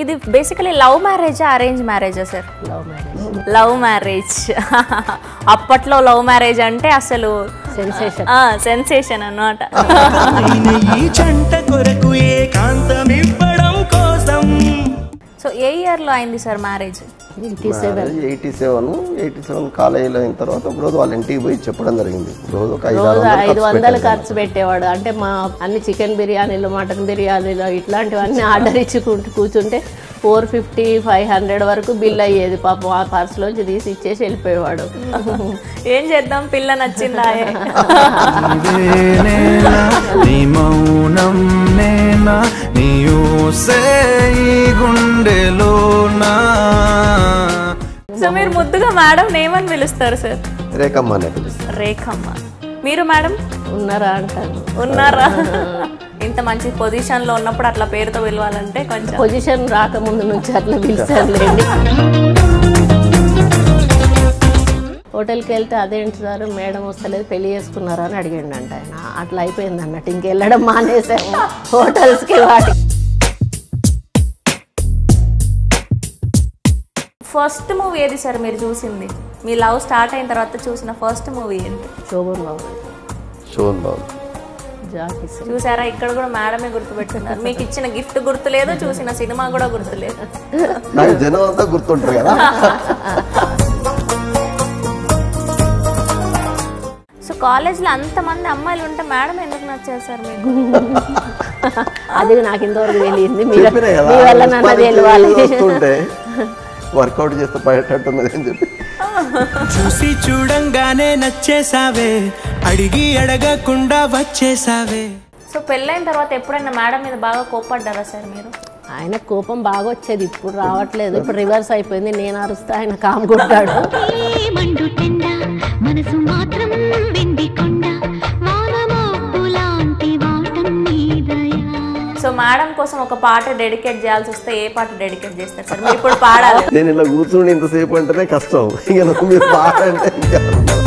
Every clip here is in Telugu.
మీది బేసికలీ లవ్ మ్యారేజా అరేంజ్ మ్యారేజా sir love marriage love marriage అప్పట్లో లవ్ మ్యారేజ్ అంటే అసలు సెన్సేషన్ సెన్సేషన్ అన్నమాట అయిన ఈ జంట కొరకు ఏకాంతమివ్వడం కోసం సో ఏ ఇయర్లో అయింది sir marriage eighty seven eighty seven eighty seven కాలేజీలో అయిన తర్వాత ఒక రోజు వాళ్ళ ఇంటికి పోయి చెప్పడం జరిగింది రోజు ఒక ఐదు ఆరు రోజు వందలు ఐదు ఖర్చు వందలు పెట్టాను. ఖర్చు పెట్టేవాడు అంటే మా అన్ని చికెన్ బిర్యానీలు మటన్ బిర్యానీలు ఇట్లాంటివన్నీ ఆర్డర్ ఇచ్చి కూర్చు- కూర్చుంటే ఫోర్ ఫిఫ్టీ ఫైవ్ హండ్రెడ్ వరకు బిల్ అయ్యేది పాపం ఆ పర్సులోంచి తీసి ఇచ్చేసి వెళ్ళిపోయేవాడు ఏం చేద్దాం పిల్ల నచ్చిందా నీవేనేనా, నీ మౌనం నేనా నీ ఊసే ఈ గుండెలోనా సో మీరు ముద్దుగా మేడం ఏమని పిలుస్తారు సార్ రేఖమ్మ అనే పిలుస్తారు రేఖమ్మ మీరు మేడం ఉన్నారా అంటాను ఉన్నారా ఇంత మంచి పొజిషన్ లో ఉన్నప్పుడు అట్లా పేరుతో పిలవాలంటే కొంచెం పొజిషన్ రాకముందు నుంచి అట్లా పిలిచారులేండి హోటల్కి వెళ్తే అదేంటి సార్ మేడం వస్తలేదు పెళ్లి చేసుకున్నారా అని అడిగాడు అంట ఆయన అట్లా అయిపోయింది అన్నట్టు ఇంకెళ్ళడం మానేసాము హోటల్స్కి వాటి ఫస్ట్ మూవీ ఏది సార్ మీరు చూసింది మీ లవ్ స్టార్ట్ అయిన తర్వాత చూసిన ఫస్ట్ మూవీ ఏంటి శోభన్ బాబు షోన్ బాబు జాకీ సార్ చూసారా ఇక్కడ కూడా మేడమే గుర్తుపెట్టున్నారు మీకు ఇచ్చిన గిఫ్ట్ గుర్తులేదు చూసిన సినిమా కూడా గుర్తులేదు నాకు జనం అంతా గుర్తుంటారు కదా సో కాలేజ్లో అంతమంది అమ్మాయిలు ఉంటే మేడం ఎందుకు నచ్చారు సార్ మీకు అది నాకు ఇంతవరకు తెలియంది మీరు చెప్పినా కదా మీ వల్ల నన్ను మున్సిపాలిటీ తెలియాలి వస్తుంటే వర్కౌట్ చేస్తే పడేటట్టున్నది అని చెప్పి చూసి చూడంగానే నచ్చేసావే అడిగి అడగకుండా వచ్చేసావే సో పెళ్ళైన తర్వాత ఎప్పుడైనా మేడం మీద బాగా కోప్పడ్డారా సార్ మీరు ఆయన కోపం బాగా వచ్చేది ఇప్పుడు రావట్లేదు ఇప్పుడు రివర్స్ అయిపోయింది నేను అరుస్తే ఆయన కామ్ కొట్టాడు మండుటెండ మనసు మాత్రం వెండి కొండ వానమోపులాంటి వాటం నీదయా సో మేడం కోసం ఒక పాట డెడికేట్ చేయాల్సి వస్తే ఏ పాట డెడికేట్ చేస్తారు సార్ మీరు ఇప్పుడు పాడాలి నేను ఇలా కూర్చుని ఇంతసేపు అంటేనే కష్టం ఇక నాకు మీరు పాడంటే ఇంకా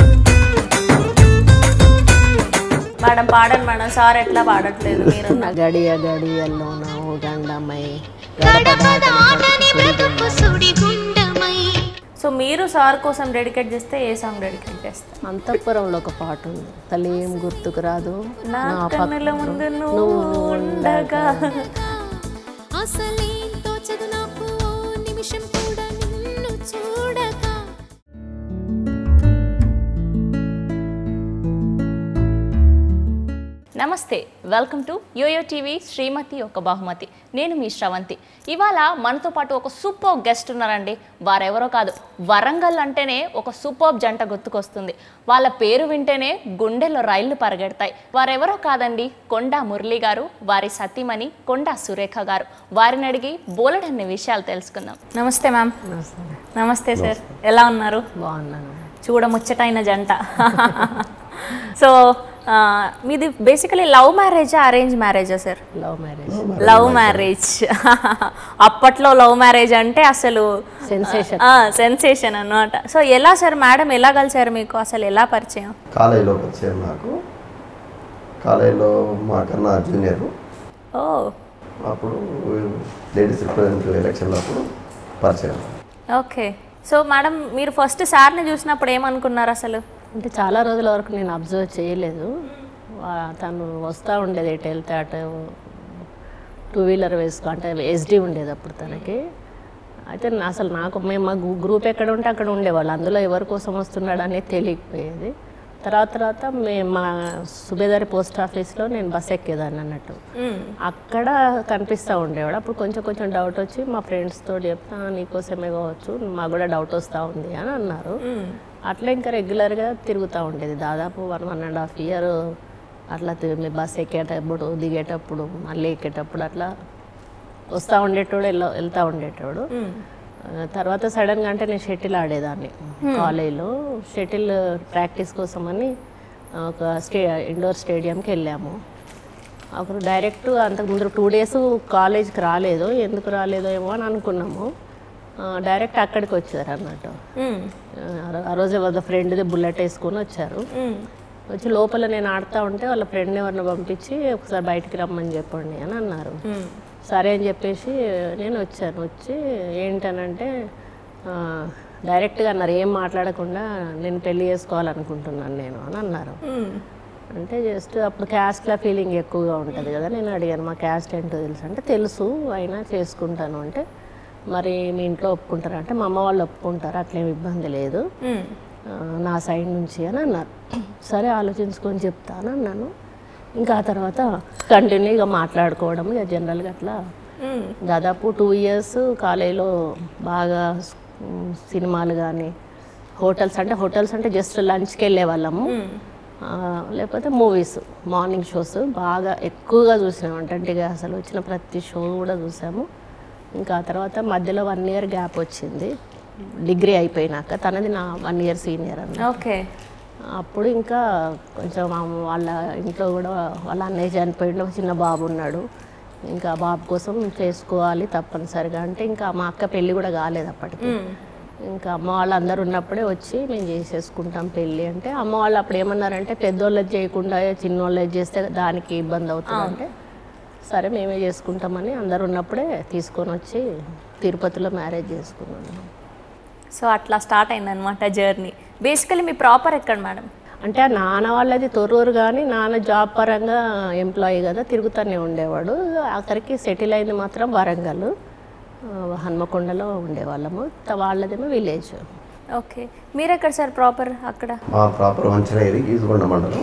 మేడం పాడండి మేడం సార్ ఎట్లా పాడట్లేదు మీరు నా గడియ గడియల్లో నా ఓ గండమై గడప దాటని బ్రతుకు సుడిగుండమై సో మీరు సార్ కోసం డెడికేట్ చేస్తే ఏ సాంగ్ డెడికేట్ చేస్తారు అంతఃపురంలో ఒక పాట ఉంది తల్లి ఏం గుర్తుకు రాదు నా నా కన్నుల ముందు నువ్వు ఉండగా అసలేం తోచదు నాకు ఓ నిమిషం కూడా నిన్ను చూడక నమస్తే వెల్కమ్ టు యోయో టీవీ శ్రీమతి ఒక బహుమతి నేను మీ శ్రవంతి ఇవాళ మనతో పాటు ఒక సూపర్ గెస్ట్ ఉన్నారండి వారెవరో కాదు వరంగల్ అంటేనే ఒక సూపర్ జంట గుర్తుకొస్తుంది వాళ్ళ పేరు వింటేనే గుండెల్లో రైళ్లు పరిగెడతాయి వారెవరో కాదండి కొండా మురళి గారు వారి సతీమణి కొండా సురేఖ గారు వారిని అడిగి బోలెడన్ని విషయాలు తెలుసుకుందాం నమస్తే మ్యామ్ నమస్తే సార్ ఎలా ఉన్నారు బాగున్నాను చూడ ముచ్చటైన జంట సో ఆ, మీది బేసికలీ లవ్ మ్యారేజా అరేంజ్ మ్యారేజా sir love marriage love marriage అప్పట్లో లవ్ మ్యారేజ్ అంటే అసలు సెన్సేషన్ సెన్సేషన్ అన్నమాట సో ఎలా సార్ మేడం ఎలా కలిసారు మీకు అసలు ఎలా పరిచయం కాలేజీలోకి వచ్చారు నాకు కాలేజీలో మాకన్నా జూనియర్ ఓ అప్పుడు లేడీస్ రిప్రజెంటేటివ్ ఎలక్షన్లో అప్పుడు పరిచయం ఓకే సో మేడం మీరు ఫస్ట్ సార్ని చూసినప్పుడు ఏమనుకున్నారు అసలు అంటే చాలా రోజుల వరకు నేను అబ్జర్వ్ చేయలేదు వా- తను వస్తూ ఉండేది ఎటు వెళ్తే అటు టూ వీలర్ వేసుకో అంటే ఎస్డి ఉండేది అప్పుడు తనకి అయితే నా- అసలు నాకు మేము మా గ్రూ- గ్రూప్ ఎక్కడ ఉంటే అక్కడ ఉండేవాళ్ళు అందులో ఎవరి కోసం వస్తున్నాడు అనేది తెలియకపోయేది తర్వాత తర్వాత మేము మా సుబేదారి పోస్ట్ ఆఫీస్లో నేను బస్ ఎక్కేదాన్ని అన్నట్టు అక్కడ కనిపిస్తూ ఉండేవాడు అప్పుడు కొంచెం కొంచెం డౌట్ వచ్చి మా ఫ్రెండ్స్ తోటి చెప్తా నీకోసమే కావచ్చు మాకు కూడా డౌట్ వస్తూ ఉంది అని అన్నారు అట్లా ఇంకా రెగ్యులర్గా తిరుగుతూ ఉండేది దాదాపు one one and half year అట్లా తి- బస్ ఎక్కేటప్పుడు దిగేటప్పుడు మళ్ళీ ఎక్కేటప్పుడు అట్లా వస్తూ ఉండేటోడు వెళ్ళ వెళ్తూ ఉండేటోడు ఆ, తర్వాత సడన్గా అంటే నేను షటిల్ ఆడేదాన్ని కాలేజీలో షటిల్ ప్రాక్టీస్ కోసమని ఒక స్టే ఇండోర్ స్టేడియంకి వెళ్ళాము అప్పుడు డైరెక్ట్ అంతకుముందు టూ డేస్ కాలేజ్కి రాలేదు ఎందుకు రాలేదో ఏమో అని అనుకున్నాము ఆ, డైరెక్ట్ అక్కడికి వచ్చారు అన్నట్టు మ్మ్. ఆ, ఆ రోజు వాళ్ళ ఫ్రెండ్ది బుల్లెట్ వేసుకొని వచ్చారు మ్మ్. వచ్చి లోపల నేను ఆడుతూ ఉంటే వాళ్ళ ఫ్రెండ్ని ఎవరిని పంపించి ఒకసారి బయటికి రమ్మని చెప్పండి అని అన్నారు సరే అని చెప్పేసి నేను వచ్చాను వచ్చి ఏంటనంటే ఆ, డైరెక్ట్గా అన్నారు ఏం మాట్లాడకుండా నేను పెళ్లి చేసుకోవాలనుకుంటున్నాను నేను అని అన్నారు అంటే జస్ట్ అప్పుడు క్యాస్ట్ల ఫీలింగ్ ఎక్కువగా ఉంటుంది కదా నేను అడిగాను మా క్యాస్ట్ ఏంటో తెలుసు అంటే తెలుసు అయినా చేసుకుంటాను అంటే మరి మీ ఇంట్లో ఒప్పుకుంటారా అంటే మా అమ్మ వాళ్ళు ఒప్పుకుంటారు అట్లేం ఇబ్బంది లేదు ఆ, నా సైడ్ నుంచి అని అన్నారు సరే ఆలోచించుకొని చెప్తాను అన్నాను ఇంకా ఆ తర్వాత కంటిన్యూగా మాట్లాడుకోవడం ఇక జనరల్గా అట్లా దాదాపు టూ ఇయర్స్ కాలేజీలో బాగా ఉమ్, సినిమాలు కానీ హోటల్స్ అంటే హోటల్స్ అంటే జస్ట్ లంచ్కి వెళ్ళే వాళ్ళము ఆ, లేకపోతే మూవీస్ మార్నింగ్ షోస్ బాగా ఎక్కువగా చూసినాము అంటే ఇక అసలు వచ్చిన ప్రతి షో కూడా చూసాము ఇంకా ఆ తర్వాత మధ్యలో వన్ ఇయర్ గ్యాప్ వచ్చింది డిగ్రీ అయిపోయినాక తనది నా వన్ ఇయర్ సీనియర్ అన్న ఓకే అప్పుడు ఇంకా కొంచెం మా వాళ్ళ ఇంట్లో కూడా వాళ్ళ అన్నయ్య చనిపోయిండు ఒక చిన్న బాబు ఉన్నాడు ఇంకా ఆ బాబు కోసం చేసుకోవాలి తప్పనిసరిగా అంటే ఇంకా మా అక్క పెళ్ళి కూడా కాలేదు అప్పటికి ఇంకా అమ్మ వాళ్ళు అందరు ఉన్నప్పుడే వచ్చి మేము చేసేసుకుంటాం పెళ్ళి అంటే అమ్మ వాళ్ళు అప్పుడు ఏమన్నారంటే పెద్దోళ్ళది చేయకుండా చిన్నోళ్ళది చేస్తే దానికి ఇబ్బంది అవుతుంది అంటే సరే మేమే చేసుకుంటామని అందరు ఉన్నప్పుడే తీసుకొని వచ్చి తిరుపతిలో మ్యారేజ్ చేసుకున్నాను సో అట్లా స్టార్ట్ అయిందనమాట జర్నీ బేసికలీ మీ ప్రాపర్ ఎక్కడ మేడం అంటే ఆ నాన్న వాళ్ళది తొర్రూరు కానీ నాన్న జాబ్ పరంగా ఎంప్లాయీ కదా తిరుగుతూనే ఉండేవాడు ఆఖరికి సెటిల్ అయింది మాత్రం వరంగల్ ఆ, హన్మకొండలో ఉండేవాళ్ళము త- వాళ్ళదేమో విలేజ్ ఓకే మీరు ఎక్కడ సార్ ప్రాపర్ అక్కడ మా ప్రాపర్ వంచనేరి గీసుకొండ మండలం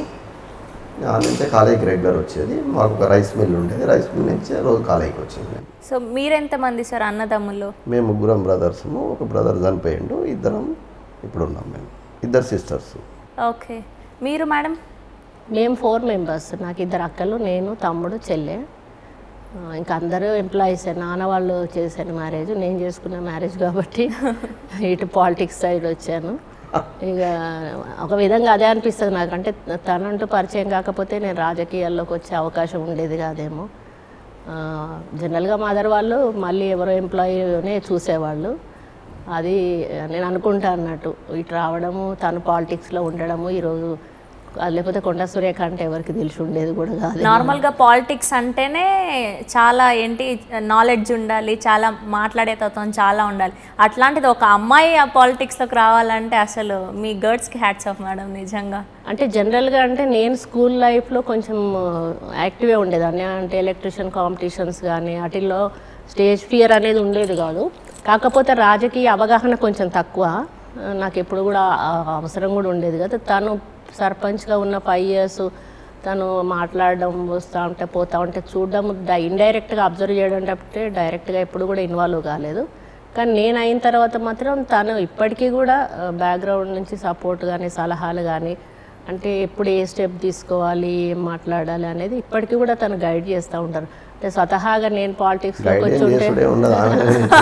ఆ నుంచే కాలేజీకి రెగ్యులర్ వచ్చేది మాకు ఒక రైస్ మిల్ ఉండేది రైస్ మిల్ నుంచి రోజు కాలేజీకి వచ్చేది సో మీరెంతమంది సార్ అన్నదమ్ములు మేము ముగ్గురం బ్రదర్స్ ఒక బ్రదర్ చనిపోయిండు ఇద్దరం ఇప్పుడు ఉన్నాం మేము ఇద్దరు సిస్టర్స్ ఓకే మీరు మేడం మేము ఫోర్ మెంబర్స్ నాకు ఇద్దరు అక్కలు నేను తమ్ముడు చెల్లె ఆ, ఇంకా అందరూ ఎంప్లాయీసే నాన్న వాళ్ళు చేశాను మ్యారేజ్ నేను చేసుకున్న మ్యారేజ్ కాబట్టి ఇటు పాలిటిక్స్ సైడ్ వచ్చాను ఇక ఒక విధంగా అదే అనిపిస్తుంది నాకు అంటే తనంటూ పరిచయం కాకపోతే నేను రాజకీయాల్లోకి వచ్చే అవకాశం ఉండేది కాదేమో ఆ, జనరల్గా మదర్ వాళ్ళు మళ్ళీ ఎవరో ఎంప్లాయీనే చూసేవాళ్ళు అది నేను అనుకుంటా అన్నట్టు ఇటు రావడము తను పాలిటిక్స్లో ఉండడము ఈరోజు అది లేకపోతే కొండ సురేఖ అంటే ఎవరికి తెలిసి ఉండేది కూడా కాదు నార్మల్గా పాలిటిక్స్ అంటేనే చాలా ఏంటి నాలెడ్జ్ ఉండాలి చాలా మాట్లాడే తత్వం చాలా ఉండాలి అట్లాంటిది ఒక అమ్మాయి ఆ పాలిటిక్స్లోకి రావాలంటే అసలు మీ గర్డ్స్కి హ్యాట్స్ ఆఫ్ మేడం నిజంగా అంటే జనరల్గా అంటే నేను స్కూల్ లైఫ్లో కొంచెం యాక్టివ్గా ఉండేదాన్ని అంటే ఎలక్ట్రిషియన్ కాంపిటీషన్స్ కానీ వాటిల్లో స్టేజ్ ఫియర్ అనేది ఉండేది కాదు కాకపోతే రాజకీయ అవగాహన కొంచెం తక్కువ ఆ, నాకు ఎప్పుడు కూడా ఆ అవసరం కూడా ఉండేది కదా తను సర్పంచ్గా ఉన్న ఫైవ్ ఇయర్స్ తను మాట్లాడడం వస్తూ ఉంటే పోతూ ఉంటే చూడడం ఇండైరెక్ట్గా అబ్జర్వ్ చేయడం తప్పితే డైరెక్ట్గా ఎప్పుడు కూడా ఇన్వాల్వ్ కాలేదు కానీ నేను అయిన తర్వాత మాత్రం తను ఇప్పటికీ కూడా బ్యాక్గ్రౌండ్ నుంచి సపోర్ట్ కానీ సలహాలు కానీ అంటే ఎప్పుడు ఏ స్టెప్ తీసుకోవాలి ఏం మాట్లాడాలి అనేది ఇప్పటికీ కూడా తను గైడ్ చేస్తూ ఉంటారు అంటే స్వతహాగా నేను పాలిటిక్స్లోకి గైడ్ వచ్చి ఉంటే చేసుడే ఉండదు ఆమె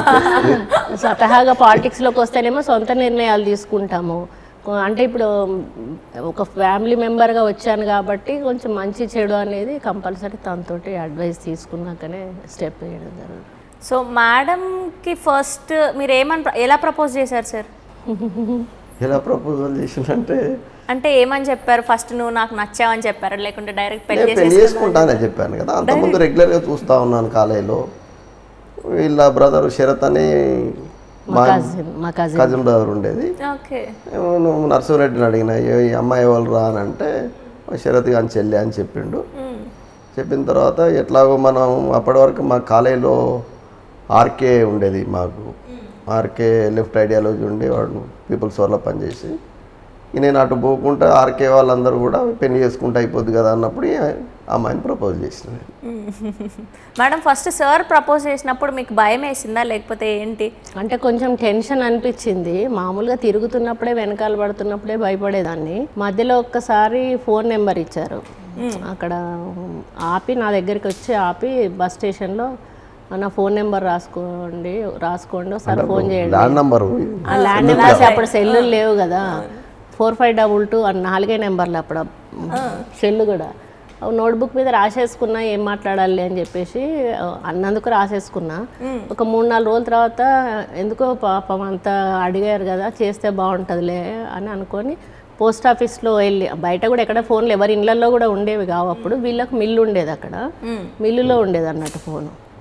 స్వతహాగా పాలిటిక్స్లోకి వస్తేనేమో సొంత నిర్ణయాలు తీసుకుంటాము కొ- అంటే ఇప్పుడు ఒక ఫ్యామిలీ మెంబర్గా వచ్చాను కాబట్టి కొంచెం మంచి చెడు అనేది కంపల్సరీ తనతోటి అడ్వైస్ తీసుకున్నాకనే స్టెప్ వేయడం జరుగుతుంది సో మేడంకి ఫస్ట్ మీరు ఏమని ప్ర- ఎలా ప్రపోజ్ చేశారు సార్ ఎలా ప్రపోజల్ చేసిందంటే అంటే ఏమని చెప్పారు ఫస్ట్ నువ్వు నాకు నచ్చావని చెప్పారు లేకుంటే డైరెక్ట్ పెళ్లి నేను పెళ్లి చేసేసుకున్నారా? చేసుకుంటానని చెప్పాను కదా అంతకుముందు రెగ్యులర్గా చూస్తూ ఉన్నాను కాలేజీలో వీళ్ళ బ్రదర్ శరత్ అని మా మా కజిన్ మా కజిన్ కజిన్ బ్రదర్ ఉండేది ఓకే ఏమో నువ్వు నర్సింహరెడ్డిని అడిగిన "ఏ- ఈ అమ్మాయి వాళ్ళు రా అని అంటే "ఓ శరత్ కానీ చెల్లి అని చెప్పిండు చెప్పిన తర్వాత ఎట్లాగో మనం అప్పటి వరకు మా కాలేజీలో ఆర్కే ఉండేది మాకు ఆర్కే లెఫ్ట్ ఐడియాలజీ ఉండి వాడు పీపుల్స్ వల్ల పనిచేసి ఇక నేను అటు పోకుండా ఆర్కే వాళ్ళందరూ కూడా పెళ్లి చేసుకుంటే అయిపోద్ది కదా అన్నప్పుడు ఈ అమ్మాయిని ప్రపోజ్ చేసిన నేను. మేడం ఫస్ట్ సార్ ప్రపోజ్ చేసినప్పుడు మీకు భయం వేసిందా లేకపోతే ఏంటి అంటే కొంచెం టెన్షన్ అనిపించింది మామూలుగా తిరుగుతున్నప్పుడే వెనకాల పడుతున్నప్పుడే భయపడేదాన్ని మధ్యలో ఒక్కసారి ఫోన్ నెంబర్ ఇచ్చారు అక్కడ ఆపి నా దగ్గరికి వచ్చి ఆపి బస్ స్టేషన్లో నా ఫోన్ నెంబర్ రాసుకోండి రాసుకోండి ఒకసారి ఫోన్ చేయండి ల్యాండ్ నంబరు ఆ ల్యాండ్ రాసి అప్పుడు సెల్లు లేవు కదా ఫోర్ ఫైవ్ డబుల్ టూ అని నాలుగే నెంబర్లు అప్పుడు సెల్లు కూడా నోట్బుక్ మీద రాసేసుకున్నా ఏం మాట్లాడాలి అని చెప్పేసి ఆ, అన్నందుకు రాసేసుకున్నా ఒక మూడు నాలుగు రోజుల తర్వాత ఎందుకో పాపం అంత అడిగారు కదా చేస్తే బాగుంటుందిలే అని అనుకొని పోస్ట్ ఆఫీస్లో వెళ్ళి బయట కూడా ఎక్కడ ఫోన్లు ఎవరి ఇళ్ళల్లో కూడా ఉండేవి కావు అప్పుడు వీళ్ళకి మిల్లు ఉండేది అక్కడ మిల్లులో ఉండేది అన్నట్టు ఫోను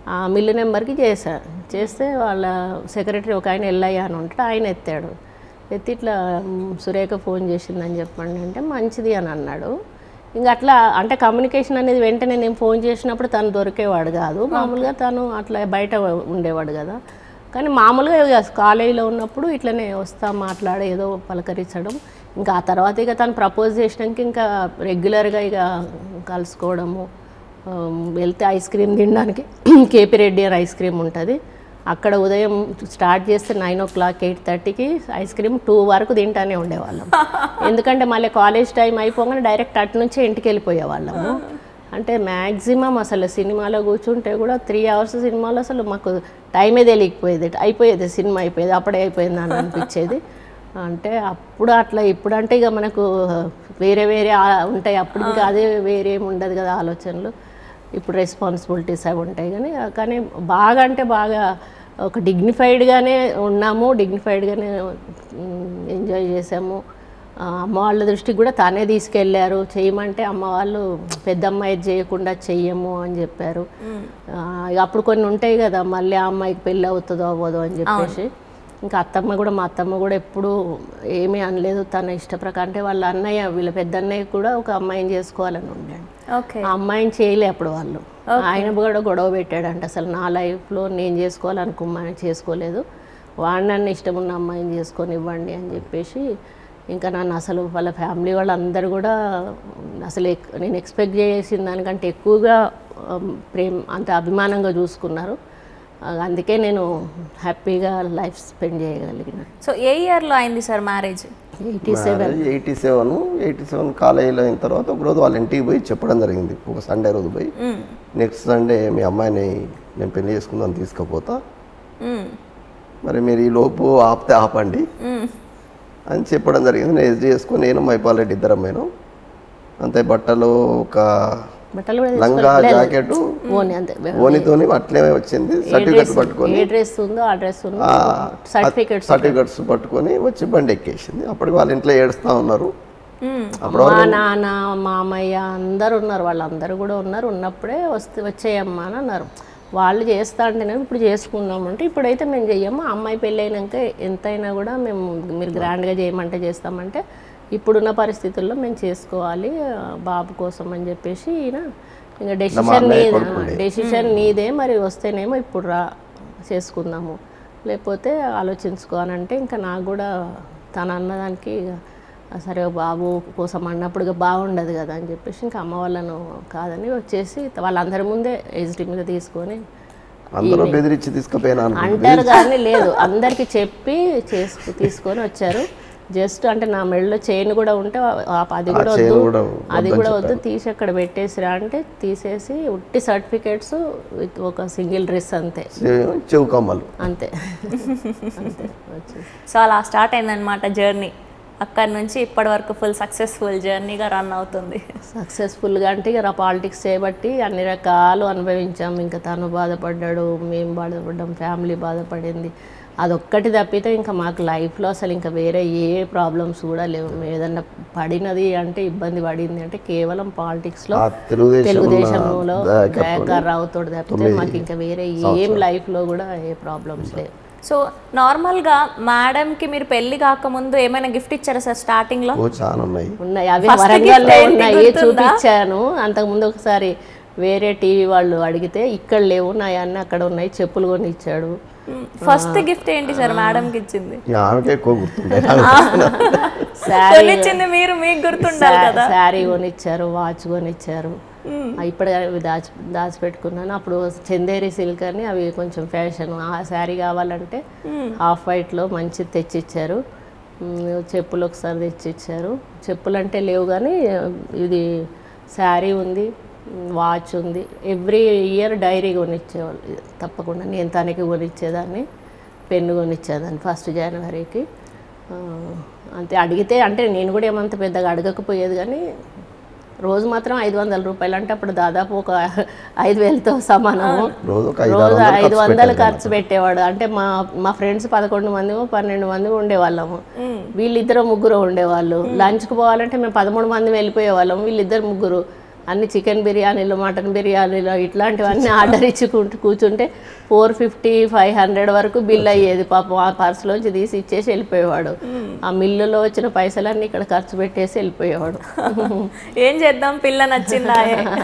ఆ మిల్లు నెంబర్కి చేశా చేస్తే వాళ్ళ సెక్రటరీ ఒక ఆయన ఎల్లయ్య అని ఉంటాడు ఆయన ఎత్తాడు ఎత్తి ఇట్లా "మ్, సురేఖ ఫోన్ చేసిందని చెప్పండి అంటే మంచిది అని అన్నాడు ఇంకా అట్లా అంటే కమ్యూనికేషన్ అనేది వెంటనే నేను ఫోన్ చేసినప్పుడు తను దొరికేవాడు కాదు మామూలుగా తను అట్లా బయట ఉండేవాడు కదా కానీ మామూలుగా ఇక కాలేజీలో ఉన్నప్పుడు ఇట్లనే వస్తా మాట్లాడి ఏదో పలకరించడం ఇంకా ఆ తర్వాత ఇక తను ప్రపోజ్ చేసినాక ఇంకా రెగ్యులర్గా ఇక కలుసుకోవడము ఆ, వెళ్తే ఐస్ క్రీమ్ తినడానికి కేపీ రెడ్డి అని ఐస్ క్రీమ్ ఉంటుంది అక్కడ ఉదయం స్టార్ట్ చేస్తే నైన్ ఓ క్లాక్ ఎయిట్ థర్టీకి ఐస్ క్రీమ్ టూ వరకు తింటానే ఉండేవాళ్ళం ఎందుకంటే మళ్ళీ కాలేజ్ టైం అయిపోగానే డైరెక్ట్ అటు నుంచే ఇంటికి వెళ్ళిపోయేవాళ్ళము అంటే మ్యాక్సిమం అసలు సినిమాలో కూర్చుంటే కూడా త్రీ అవర్స్ సినిమాలో అసలు మాకు టైమే తెలియకపోయేది అయిపోయేది సినిమా అయిపోయేది అప్పుడే అయిపోయింది అని అనిపించేది అంటే అప్పుడు అట్లా ఇప్పుడు అంటే ఇక మనకు వేరే వేరే ఆ- ఉంటాయి అప్పుడు ఇంకా అదే వేరే ఏమి ఉండదు కదా ఆలోచనలు ఇప్పుడు రెస్పాన్సిబిలిటీస్ అవి ఉంటాయి కానీ కానీ బాగా అంటే బాగా ఒక డిగ్నిఫైడ్గానే ఉన్నాము డిగ్నిఫైడ్గానే ఎంజాయ్ చేసాము ఆ, అమ్మ వాళ్ళ దృష్టికి కూడా తానే తీసుకెళ్ళారు చేయమంటే అమ్మ వాళ్ళు పెద్ద అమ్మాయి చేయకుండా చెయ్యము అని చెప్పారు ఆ, ఇక అప్పుడు కొన్ని ఉంటాయి కదా మళ్ళీ ఆ అమ్మాయికి పెళ్ళి అవుతుందో అవ్వదో అని చెప్పేసి ఇంకా అత్తమ్మ కూడా మా అత్తమ్మ కూడా ఎప్పుడు ఏమీ అనలేదు తన ఇష్ట ప్రకారం అంటే వాళ్ళ అన్నయ్య వీళ్ళ పెద్ద అన్నయ్య కూడా ఒక అమ్మాయిని చేసుకోవాలని ఉండండి ఓకే ఆ అమ్మాయిని చేయలే అప్పుడు వాళ్ళు ఆయన కూడా గొడవ పెట్టాడంట అసలు నా లైఫ్లో నేను చేసుకోవాలనుకున్నాను చేసుకోలేదు వాడిని నన్ను ఇష్టం ఉన్న అమ్మాయిని చేసుకొని ఇవ్వండి అని చెప్పేసి ఇంకా నన్ను అసలు వాళ్ళ ఫ్యామిలీ వాళ్ళందరూ కూడా అసలు ఎక్- నేను ఎక్స్పెక్ట్ చేసిన దానికంటే ఎక్కువగా ఆమ్, ప్రేమ అంత అభిమానంగా చూసుకున్నారు ఆ, అందుకే నేను హ్యాపీగా లైఫ్ స్పెండ్ చేయగలిగిన సో ఏ ఇయర్లో అయింది sir marriage eighty seven eighty seven eighty seven కాలేజీలో అయిన తర్వాత ఒక రోజు వాళ్ళ ఇంటికి పోయి చెప్పడం జరిగింది ఒక సండే రోజు పోయి నెక్స్ట్ సండే మీ అమ్మాయిని నేను పెళ్లి చేసుకుందాం తీసుకుపోతా మరి మీరు ఈ లోపు ఆపితే ఆపండి అని చెప్పడం జరిగింది నేను ఎస్ చేసుకొని నేను మైపాల్ రెడ్డి ఇద్దరం పోయినాం అంతే బట్టలు ఒక బట్టలు కూడా లంగా జాకెట్ ఓని అంతే ఓనితోని అట్లే వచ్చింది ఏ సర్టిఫికెట్ డ్రెస్ పట్టుకొని ఏ డ్రెస్ ఉందో ఆ డ్రెస్ ఉందో సర్టిఫికెట్స్ సర్టిఫికెట్స్ పట్టుకొని వచ్చి బండి ఎక్కేసింది అప్పటికి వాళ్ళ ఇంట్లో ఏడుస్తా ఉన్నారు అప్పుడు మా నాన్న మామయ్య అందరు ఉన్నారు వాళ్ళందరూ కూడా ఉన్నారు ఉన్నప్పుడే వస్తే వచ్చేయమ్మా అని అన్నారు వాళ్ళు చేస్తా అంటేనే ఇప్పుడు చేసుకుందాం అంటే ఇప్పుడైతే మేము చెయ్యము ఆ అమ్మాయి పెళ్ళి అయినాక ఎంతైనా కూడా మేము మీరు గ్రాండ్గా చేయమంటే చేస్తామంటే ఇప్పుడున్న పరిస్థితుల్లో మేము చేసుకోవాలి ఆ, బాబు కోసం అని చెప్పేసి ఈయన ఇంకా డెసిషన్ అన్నయ్య నీదే కొడుకుండే. డెసిషన్ నీదే మరి వస్తేనేమో ఇప్పుడు రా చేసుకుందాము లేకపోతే ఆలోచించుకో అని అంటే ఇంకా నాకు కూడా తను అన్నదానికి ఇక, "ఆ, సరే ఓ బాబు కోసం అన్నప్పుడు ఇక బాగుండదు కదా అని చెప్పేసి ఇంకా అమ్మ వాళ్ళను కాదని వచ్చేసి వాళ్ళందరి ముందే ఎస్డి మీద తీసుకొని అందరూ బెదిరించి తీసుకుపోయినా అంటారు కానీ లేదు అందరికి చెప్పి చేసుకు తీసుకొని వచ్చారు జస్ట్ అంటే నా మెడలో చైన్ కూడా ఉంటే ఆ- అది కూడా chain వద్దు కూడా అది వద్దని కూడా వద్దు తీసి అక్కడ పెట్టేసిరా అంటే తీసేసి ఉట్టి సర్టిఫికేట్స్ విత్ ఒక సింగిల్ డ్రెస్ అంతే చెవు కమ్మలు అంతే అంతే వచ్చింది సో అలా స్టార్ట్ అయిందనమాట జర్నీ అక్కడి నుంచి ఇప్పటి వరకు ఫుల్ సక్సెస్ఫుల్ జర్నీగా రన్ అవుతుంది సక్సెస్ఫుల్గా అంటే ఇక పాలిటిక్స్ చేయబట్టి అన్ని రకాలు అనుభవించాం ఇంకా తను బాధపడ్డాడు మేము బాధపడ్డాం ఫ్యామిలీ బాధపడింది అదొక్కటి తప్పితే ఇంకా మాకు లైఫ్లో అసలు ఇంకా వేరే ఏ ప్రాబ్లమ్స్ కూడా లేవు మేము ఏదన్నా పడినది అంటే ఇబ్బంది పడింది అంటే కేవలం పాలిటిక్స్లో ఆ తెలుగుదేశం తెలుగుదేశంలో దయాకర్ దయాకర్ రావుతో తప్పితే మాకు ఇంకా వేరే ఏం లైఫ్లో కూడా ఏ ప్రాబ్లమ్స్ లేవు సో నార్మల్గా మేడంకి మీరు పెళ్లి కాకముందు ఏమైనా గిఫ్ట్ ఇచ్చారా సార్ స్టార్టింగ్లో ఓ చాలా ఉన్నాయి ఉన్నాయి అవి First వరంగల్లో gift ఏంటి ఉన్నాయి గుర్తుందా? చూపించాను అంతకుముందు ఒకసారి వేరే టీవీ వాళ్ళు అడిగితే ఇక్కడ లేవు నా అన్న అక్కడ ఉన్నాయి చెప్పులు కొని ఇచ్చాడు ఫస్ట్ గిఫ్ట్ ఏంటి సార్ మేడంకి ఇచ్చింది ఇక ఆమెకే ఎక్కువ గుర్తుండే శారీ కొనిచ్చింది మీరు మీకు గుర్తుండాలి కదా శారీ కొనిచ్చారు వాచ్ కొనిచ్చారు ఆ, ఇప్పుడు అవి దాచి దాచిపెట్టుకున్నాను అప్పుడు చందేరి సిల్క్ అని అవి కొంచెం ఫ్యాషన్ ఆ శారీ కావాలంటే హాఫ్ వైట్లో మంచి తెచ్చిచ్చారు ఉమ్, చెప్పులు ఒకసారి తెచ్చిచ్చారు చెప్పులు అంటే లేవు కానీ ఇది శారీ ఉంది వాచ్ ఉంది ఎవ్రీ ఇయర్ డైరీ కొనిచ్చేవాళ్ళు తప్పకుండా నేను తనకి కొనిచ్చేదాన్ని పెన్ను కొనిచ్చేదాన్ని ఫస్ట్ జనవరికి ఆ, అంతే అడిగితే అంటే నేను కూడా ఏమంత పెద్దగా అడగకపోయేది కానీ రోజు మాత్రం ఐదు వందల రూపాయలు అంటే అప్పుడు దాదాపు ఒక ఐదు వేలతో సమానము రోజు ఒక ఐదు రోజు ఆరు వందలు ఐదు ఖర్చు వందలు పెట్టేది ఖర్చు పెట్టేవాడు అంటే మా మా ఫ్రెండ్స్ పదకొండు మంది పన్నెండు మంది ఉండేవాళ్ళము వీళ్ళిద్దరు ముగ్గురు ఉండేవాళ్ళు లంచ్కి పోవాలంటే మేము పదమూడు మంది వెళ్ళిపోయేవాళ్ళం వీళ్ళిద్దరు ముగ్గురు అన్ని చికెన్ బిర్యానీలు మటన్ బిర్యానీలు ఇట్లాంటివన్నీ ఆర్డర్ ఇచ్చి కూర్చు- కూర్చుంటే ఫోర్ ఫిఫ్టీ ఫైవ్ హండ్రెడ్ వరకు బిల్ అయ్యేది పాపం ఆ పర్సులోంచి తీసి ఇచ్చేసి వెళ్ళిపోయేవాడు ఆ మిల్లులో వచ్చిన పైసలన్నీ ఇక్కడ ఖర్చు పెట్టేసి వెళ్ళిపోయేవాడు ఏం చేద్దాం పిల్ల నచ్చిందా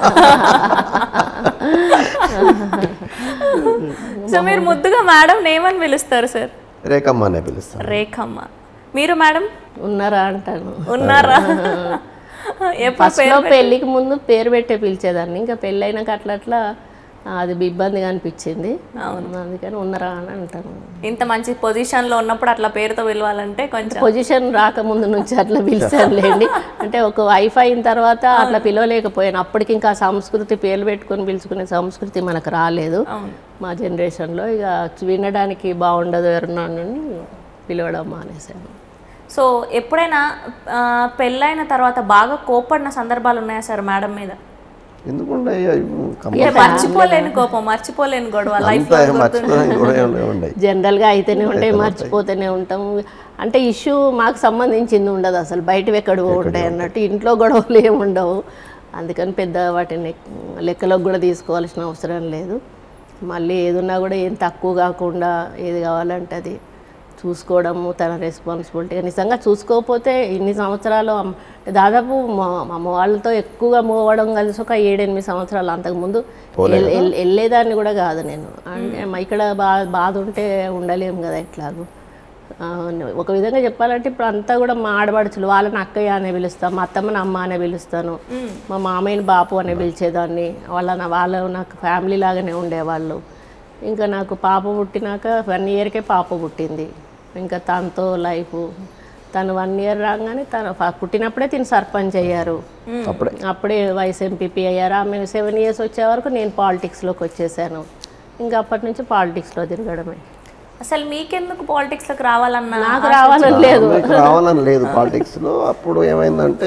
సో మీరు ముద్దుగా మేడం ఏమని పిలుస్తారు సార్ రేఖమ్మ అనే పిలుస్తాను రేఖమ్మ మీరు మేడం ఉన్నారా అంటాను ఉన్నారా ఎప్పుడు ఫస్ట్లో పెళ్ళికి ముందు పేరు పెట్టే పిలిచేదాన్ని ఇంకా పెళ్ళి అయినాక అట్లా అట్లా అది ఇబ్బందిగా అనిపించింది అందుకని ఉన్నారా అని అంటాను ఇంత మంచి పొజిషన్ లో ఉన్నప్పుడు అట్లా పేరుతో పిలవాలంటే కొంచెం పొజిషన్ రాకముందు నుంచి అట్లా పిలిచానులేండి అంటే ఒక వైఫ్ అయిన తర్వాత అట్లా పిలవలేకపోయాను అప్పటికి ఇంకా సంస్కృతి పేర్లు పెట్టుకొని పిలుచుకునే సంస్కృతి మనకు రాలేదు మా జనరేషన్లో ఇక వినడానికి బాగుండదు ఎవరన్నా పిలవడం మానేశాను సో ఎప్పుడైనా ఆ, పెళ్ళైన తర్వాత బాగా కోపడిన సందర్భాలు ఉన్నాయా సార్ మేడం మీద ఎందుకుండే ఏ మర్చిపోలేని కోపం మర్చిపోలేని గొడవ లైఫ్ అంతా ఏం మర్చిపోయిన కూడా ఉండయి జనరల్గా అయితేనే ఉంటాయి మర్చిపోతూనే ఉంటాం అంటే ఇష్యూ మాకు సంబంధించింది ఉండదు అసలు బయటవి ఎక్కడ ఉంటాయి అన్నట్టు ఇంట్లో గొడవలు ఏమి ఉండవు అందుకని పెద్ద వాటిని లెక్కలోకి కూడా తీసుకోవాల్సిన అవసరం లేదు మళ్ళీ ఏదున్నా కూడా ఏం తక్కువ కాకుండా ఏది కావాలంటే అది చూసుకోవడము తన రెస్పాన్సిబిలిటీ నిజంగా చూసుకోకపోతే ఇన్ని సంవత్సరాలు అమ్- దాదాపు మా మా అమ్మ వాళ్ళతో ఎక్కువగా మూవడం కలిసి ఒక ఏడెనిమిది సంవత్సరాలు అంతకుముందు ఎల్- ఎల్- వెళ్ళేదాన్ని కూడా కాదు నేను అంటే మా ఇక్కడ బా బాధ ఉంటే ఉండలేము కదా ఎట్లాగూ ఆ, ఒక విధంగా చెప్పాలంటే ఇప్పుడు అంతా కూడా మా ఆడపడుచులు వాళ్ళని అక్కయ్య అనే పిలుస్తాను మా అత్తమ్మని అమ్మ అనే పిలుస్తాను మా మామయ్యని బాపు అనే పిలిచేదాన్ని వాళ్ళ నా- వాళ్ళు నాకు ఫ్యామిలీ లాగానే ఉండేవాళ్ళు ఇంకా నాకు పాప పుట్టినాక వన్ ఇయర్కే పాప పుట్టింది ఇంకా తనతో లైఫ్ తను వన్ ఇయర్ రాగానే తను ఫ- పుట్టినప్పుడే తిని సర్పంచ్ అయ్యారు అప్పుడే అప్పుడే వైస్ ఎంపీపీ అయ్యారు ఆమె సెవెన్ ఇయర్స్ వచ్చే వరకు నేను పాలిటిక్స్లోకి వచ్చేసాను ఇంకా అప్పటి నుంచి పాలిటిక్స్లో తిరగడమే అసలు మీకెందుకు పాలిటిక్స్ లోకి రావాలన్న నాకు రావాలని లేదు మీకు రావాలని లేదు పాలిటిక్స్లో అప్పుడు ఏమైందంటే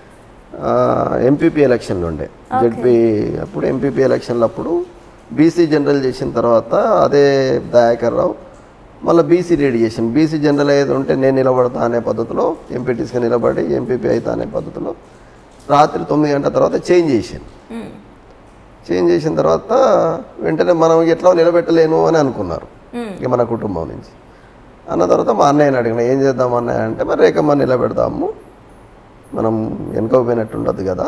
ఎంపీపీ ఎలక్షన్లు ఉండే జడ్పీ అప్పుడు ఎంపీపీ ఎలక్షన్లు అప్పుడు బీసీ జనరల్ చేసిన తర్వాత అదే దయాకర్ రావు మళ్ళీ బీసీ రెడీ చేసింది బీసీ జనరల్ ఏది ఉంటే నేను నిలబడతా అనే పద్ధతిలో ఎంపీటీస్గా నిలబడి ఎంపీపీ అవుతా అనే పద్ధతిలో రాత్రి తొమ్మిది గంటల తర్వాత చేంజ్ చేసింది చేంజ్ చేసిన తర్వాత వెంటనే మనం ఎట్లా నిలబెట్టలేను అని అనుకున్నారు ఇక మన కుటుంబం నుంచి అన్న తర్వాత మా అన్నయ్యని అడిగిన ఏం చేద్దాం అన్నయ్య అంటే మరి రేఖమ్మ నిలబెడదాము మనం వెనుకపోయినట్టు ఉండదు కదా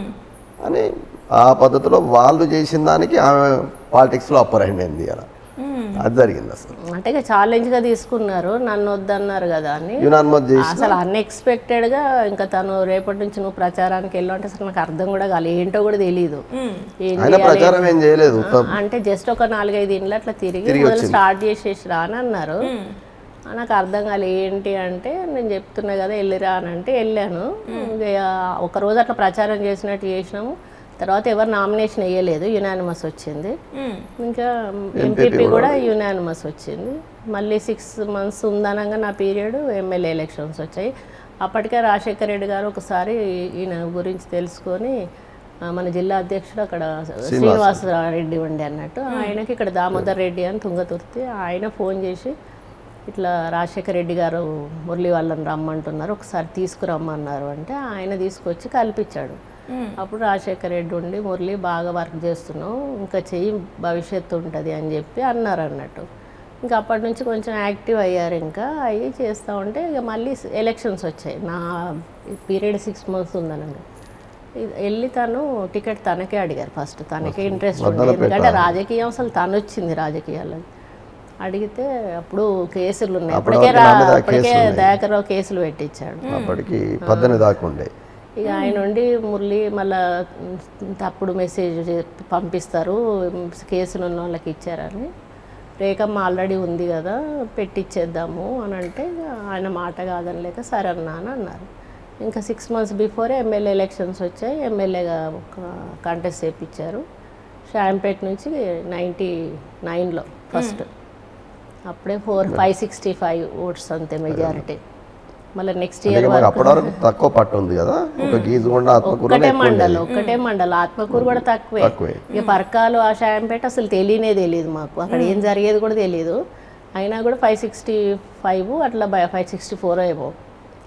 అని ఆ పద్ధతిలో వాళ్ళు చేసిన దానికి ఆమె పాలిటిక్స్లో అప్పర్ హ్యాండ్ అయింది అలా అది జరిగింది అసలు అంటే ఇక ఛాలెంజ్గా తీసుకున్నారు నన్ను వద్దన్నారు కదా అని యునాన్మత్ చేసి అసలు అన్ఎక్స్పెక్టెడ్గా ఇంకా తను రేపటి నుంచి నువ్వు ప్రచారానికి వెళ్ళు అంటే అసలు నాకు అర్థం కూడా కాలేదు ఏంటో కూడా తెలియదు ఏం ఆయన ప్రచారం ఏం చేయలేదు ఉత్త- అంటే జస్ట్ ఒక నాలుగైదు ఇండ్లు అట్లా తిరిగి మొదలు స్టార్ట్ చేసేసి రా అని అన్నారు ఆ, నాకు అర్థం కాలేదు ఏంటి అంటే నేను చెప్తున్నా కదా వెళ్ళిరా అని అంటే వెళ్ళాను ఇక ఒక రోజు అట్లా ప్రచారం చేసినట్టు చేసినాము తర్వాత ఎవరు నామినేషన్ వేయలేదు యునానిమస్ వచ్చింది ఇంకా ఎంపీపీ కూడా యునానిమస్ వచ్చింది మళ్ళీ సిక్స్ మంత్స్ ఉందనగా నా పీరియడ్ ఎమ్మెల్యే ఎలక్షన్స్ వచ్చాయి అప్పటికే రాజశేఖర రెడ్డి గారు ఒకసారి ఈయన గురించి తెలుసుకొని ఆ, మన జిల్లా అధ్యక్షుడు అక్కడ శ్రీనివాస రెడ్డి ఉండే అన్నట్టు ఆయనకి ఇక్కడ దామోదర్ రెడ్డి అని తుంగతుర్తి ఆయన ఫోన్ చేసి ఇట్లా రాజశేఖర రెడ్డి గారు మురళి వాళ్ళని రమ్మంటున్నారు ఒకసారి తీసుకురమ్మన్నారు అంటే ఆయన తీసుకొచ్చి కల్పించాడు అప్పుడు రాజశేఖర రెడ్డి ఉండి మురళి బాగా వర్క్ చేస్తున్నావు ఇంకా చెయ్యి భవిష్యత్తు ఉంటుంది అని చెప్పి అన్నారు అన్నట్టు ఇంకా అప్పటి నుంచి కొంచెం యాక్టివ్ అయ్యారు ఇంకా అయ్యి చేస్తూ ఉంటే ఇక మళ్ళీ ఎలక్షన్స్ వచ్చాయి నా పీరియడ్ సిక్స్ మంత్స్ ఉందనగా ఇది వెళ్ళి తను టికెట్ తనకే అడిగారు ఫస్ట్ తనకే ఇంట్రెస్ట్ ఉంది ఎందుకంటే రాజకీయం అసలు తను వచ్చింది రాజకీయాల్లో అడిగితే అప్పుడు కేసులు ఉన్నాయి అప్పటికే రా నా మీద అప్పటికే దయాకర్రావు కేసులు పెట్టించాడు అప్పటికి పద్దెనిమిది దాకా ఉండే ఇక ఆయన నుండి మురళి మళ్ళా తప్పుడు మెసేజ్ పంపిస్తారు కేసులు ఉన్న వాళ్ళకి ఇచ్చారని రేఖమ్మ ఆల్రెడీ ఉంది కదా పెట్టిచ్చేద్దాము అని అంటే ఇక ఆయన మాట కాదని లేక సరే అన్నా అని అన్నారు ఇంకా six months before MLA elections వచ్చాయి ఎమ్మెల్యేగా ఒక కంటెస్ట్ చేయించారు షాంపేట్ నుంచి నైంటీ నైన్లో ఫస్ట్ అప్పుడే four five sixty five votes అంతే మెజారిటీ మళ్ళీ నెక్స్ట్ ఇయర్ ఇక మాకు అప్పటి వరకు తక్కువ పట్టు ఉంది కదా ఒక గీజుగుండ ఆత్మకూర ఒక్కటే మండలం ఒక్కటే మండలం ఆత్మకూరు కూడా తక్కువే తక్కువే. ఇక పరకాలు ఆ షాంపేట అసలు తెలియనే తెలియదు మాకు అక్కడ ఏం జరిగేది కూడా తెలియదు అయినా కూడా ఫైవ్ సిక్స్టీ ఫైవ్ అట్లా ఫైవ్ సిక్స్టీ ఫోర్ ఏమో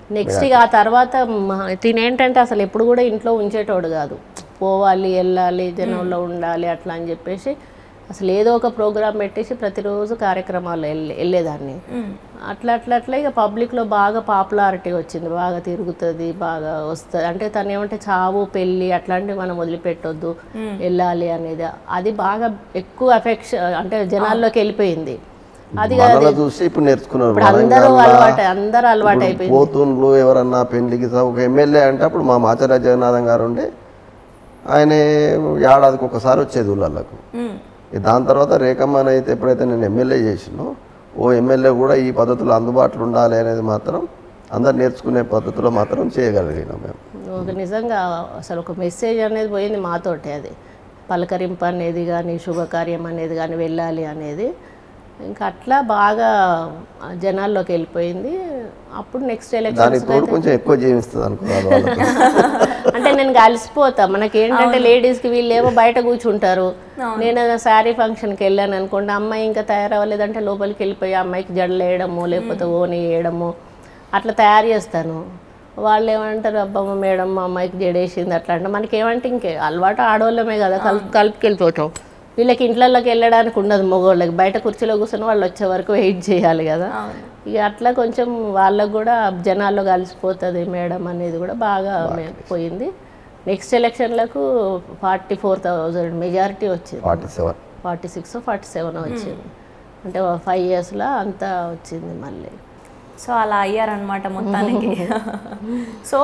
నెక్స్ట్ ఇక ఆ తర్వాత మ- తినేంటంటే అసలు ఎప్పుడు కూడా ఇంట్లో ఉంచేటోడు కాదు పోవాలి వెళ్ళాలి జనంలో ఉండాలి అట్లా అని చెప్పేసి అసలు ఏదో ఒక ప్రోగ్రామ్ పెట్టేసి ప్రతిరోజు కార్యక్రమాలు వెళ్ళే వెళ్ళేదాన్ని అట్లా అట్లా అట్లా ఇక పబ్లిక్లో బాగా పాపులారిటీ వచ్చింది బాగా తిరుగుతుంది బాగా వస్తుంది అంటే తను ఏమంటే చావు పెళ్ళి అట్లాంటివి మనం వదిలిపెట్టొద్దు వెళ్ళాలి అనేది అది బాగా ఎక్కువ ఎఫెక్షన్ అంటే జనాల్లోకి వెళ్ళిపోయింది అది మనలో చూసి ఇప్పుడు నేర్చుకున్నారు ఇప్పుడు అందరూ వరంగల్లా అలవాటు అందరూ అలవాటు ఇప్పుడు అయిపోయింది పోతుండ్లు ఎవరన్నా పెళ్లికి స- ఒక ఎమ్మెల్యే అంటే అప్పుడు మా మాచార్య జగన్నాథం గారు ఉండే ఆయన ఏడాదికి ఒకసారి వచ్చేది ఊళ్ళకు దాని తర్వాత రేఖమ్మని అయితే ఎప్పుడైతే నేను ఎమ్మెల్యే చేసినో ఓ ఎమ్మెల్యే కూడా ఈ పద్ధతులు అందుబాటులో ఉండాలి అనేది మాత్రం అందరు నేర్చుకునే పద్ధతిలో మాత్రం చేయగలిగినాం మేము ఒక నిజంగా అసలు ఒక మెసేజ్ అనేది పోయింది మాతోటే అది పలకరింపు అనేది కానీ శుభకార్యం అనేది కానీ వెళ్ళాలి అనేది ఇంకా అట్లా బాగా జనాల్లోకి వెళ్ళిపోయింది అప్పుడు నెక్స్ట్ దానికి ఎలక్షన్స్ తోడు కొంచెం ఎక్కువ జీవిస్తుంది అనుకోవాలి వాళ్ళకి అంటే నేను కలిసిపోతా మనకి ఏంటంటే లేడీస్కి వీళ్ళేమో బయట కూర్చుంటారు నేను ఏదైనా శారీ ఫంక్షన్కి వెళ్ళాను అనుకోండి అమ్మాయి ఇంకా తయారవ్వలేదంటే లోపలికి వెళ్ళిపోయి ఆ అమ్మాయికి జడలు వేయడము లేకపోతే ఓని వేయడము అట్లా తయారు చేస్తాను వాళ్ళు ఏమంటారు అబ్బమ్మ మేడం మా అమ్మాయికి జడేసింది అట్లా అంటే మనకి ఏమంటే ఇంకే అలవాటు ఆడవాళ్ళమే కదా కలుపు కలుపుకి వెళ్ళిపోతాం వీళ్ళకి ఇంట్లోకి వెళ్ళడానికి ఉండదు మగవాళ్ళకి బయట కుర్చీలో కూర్చొని వాళ్ళు వచ్చే వరకు వెయిట్ చేయాలి కదా ఇక అట్లా కొంచెం వాళ్ళకు కూడా జనాల్లో కలిసిపోతుంది మేడం అనేది కూడా బాగా మే- పోయింది నెక్స్ట్ ఎలక్షన్లకు ఫార్టీ ఫోర్ థౌజండ్ మెజారిటీ వచ్చింది forty seven forty six forty seven వచ్చింది అంటే ఫైవ్ ఇయర్స్లో అంతా వచ్చింది మళ్ళీ సో అలా అయ్యారనమాట మొత్తానికి సో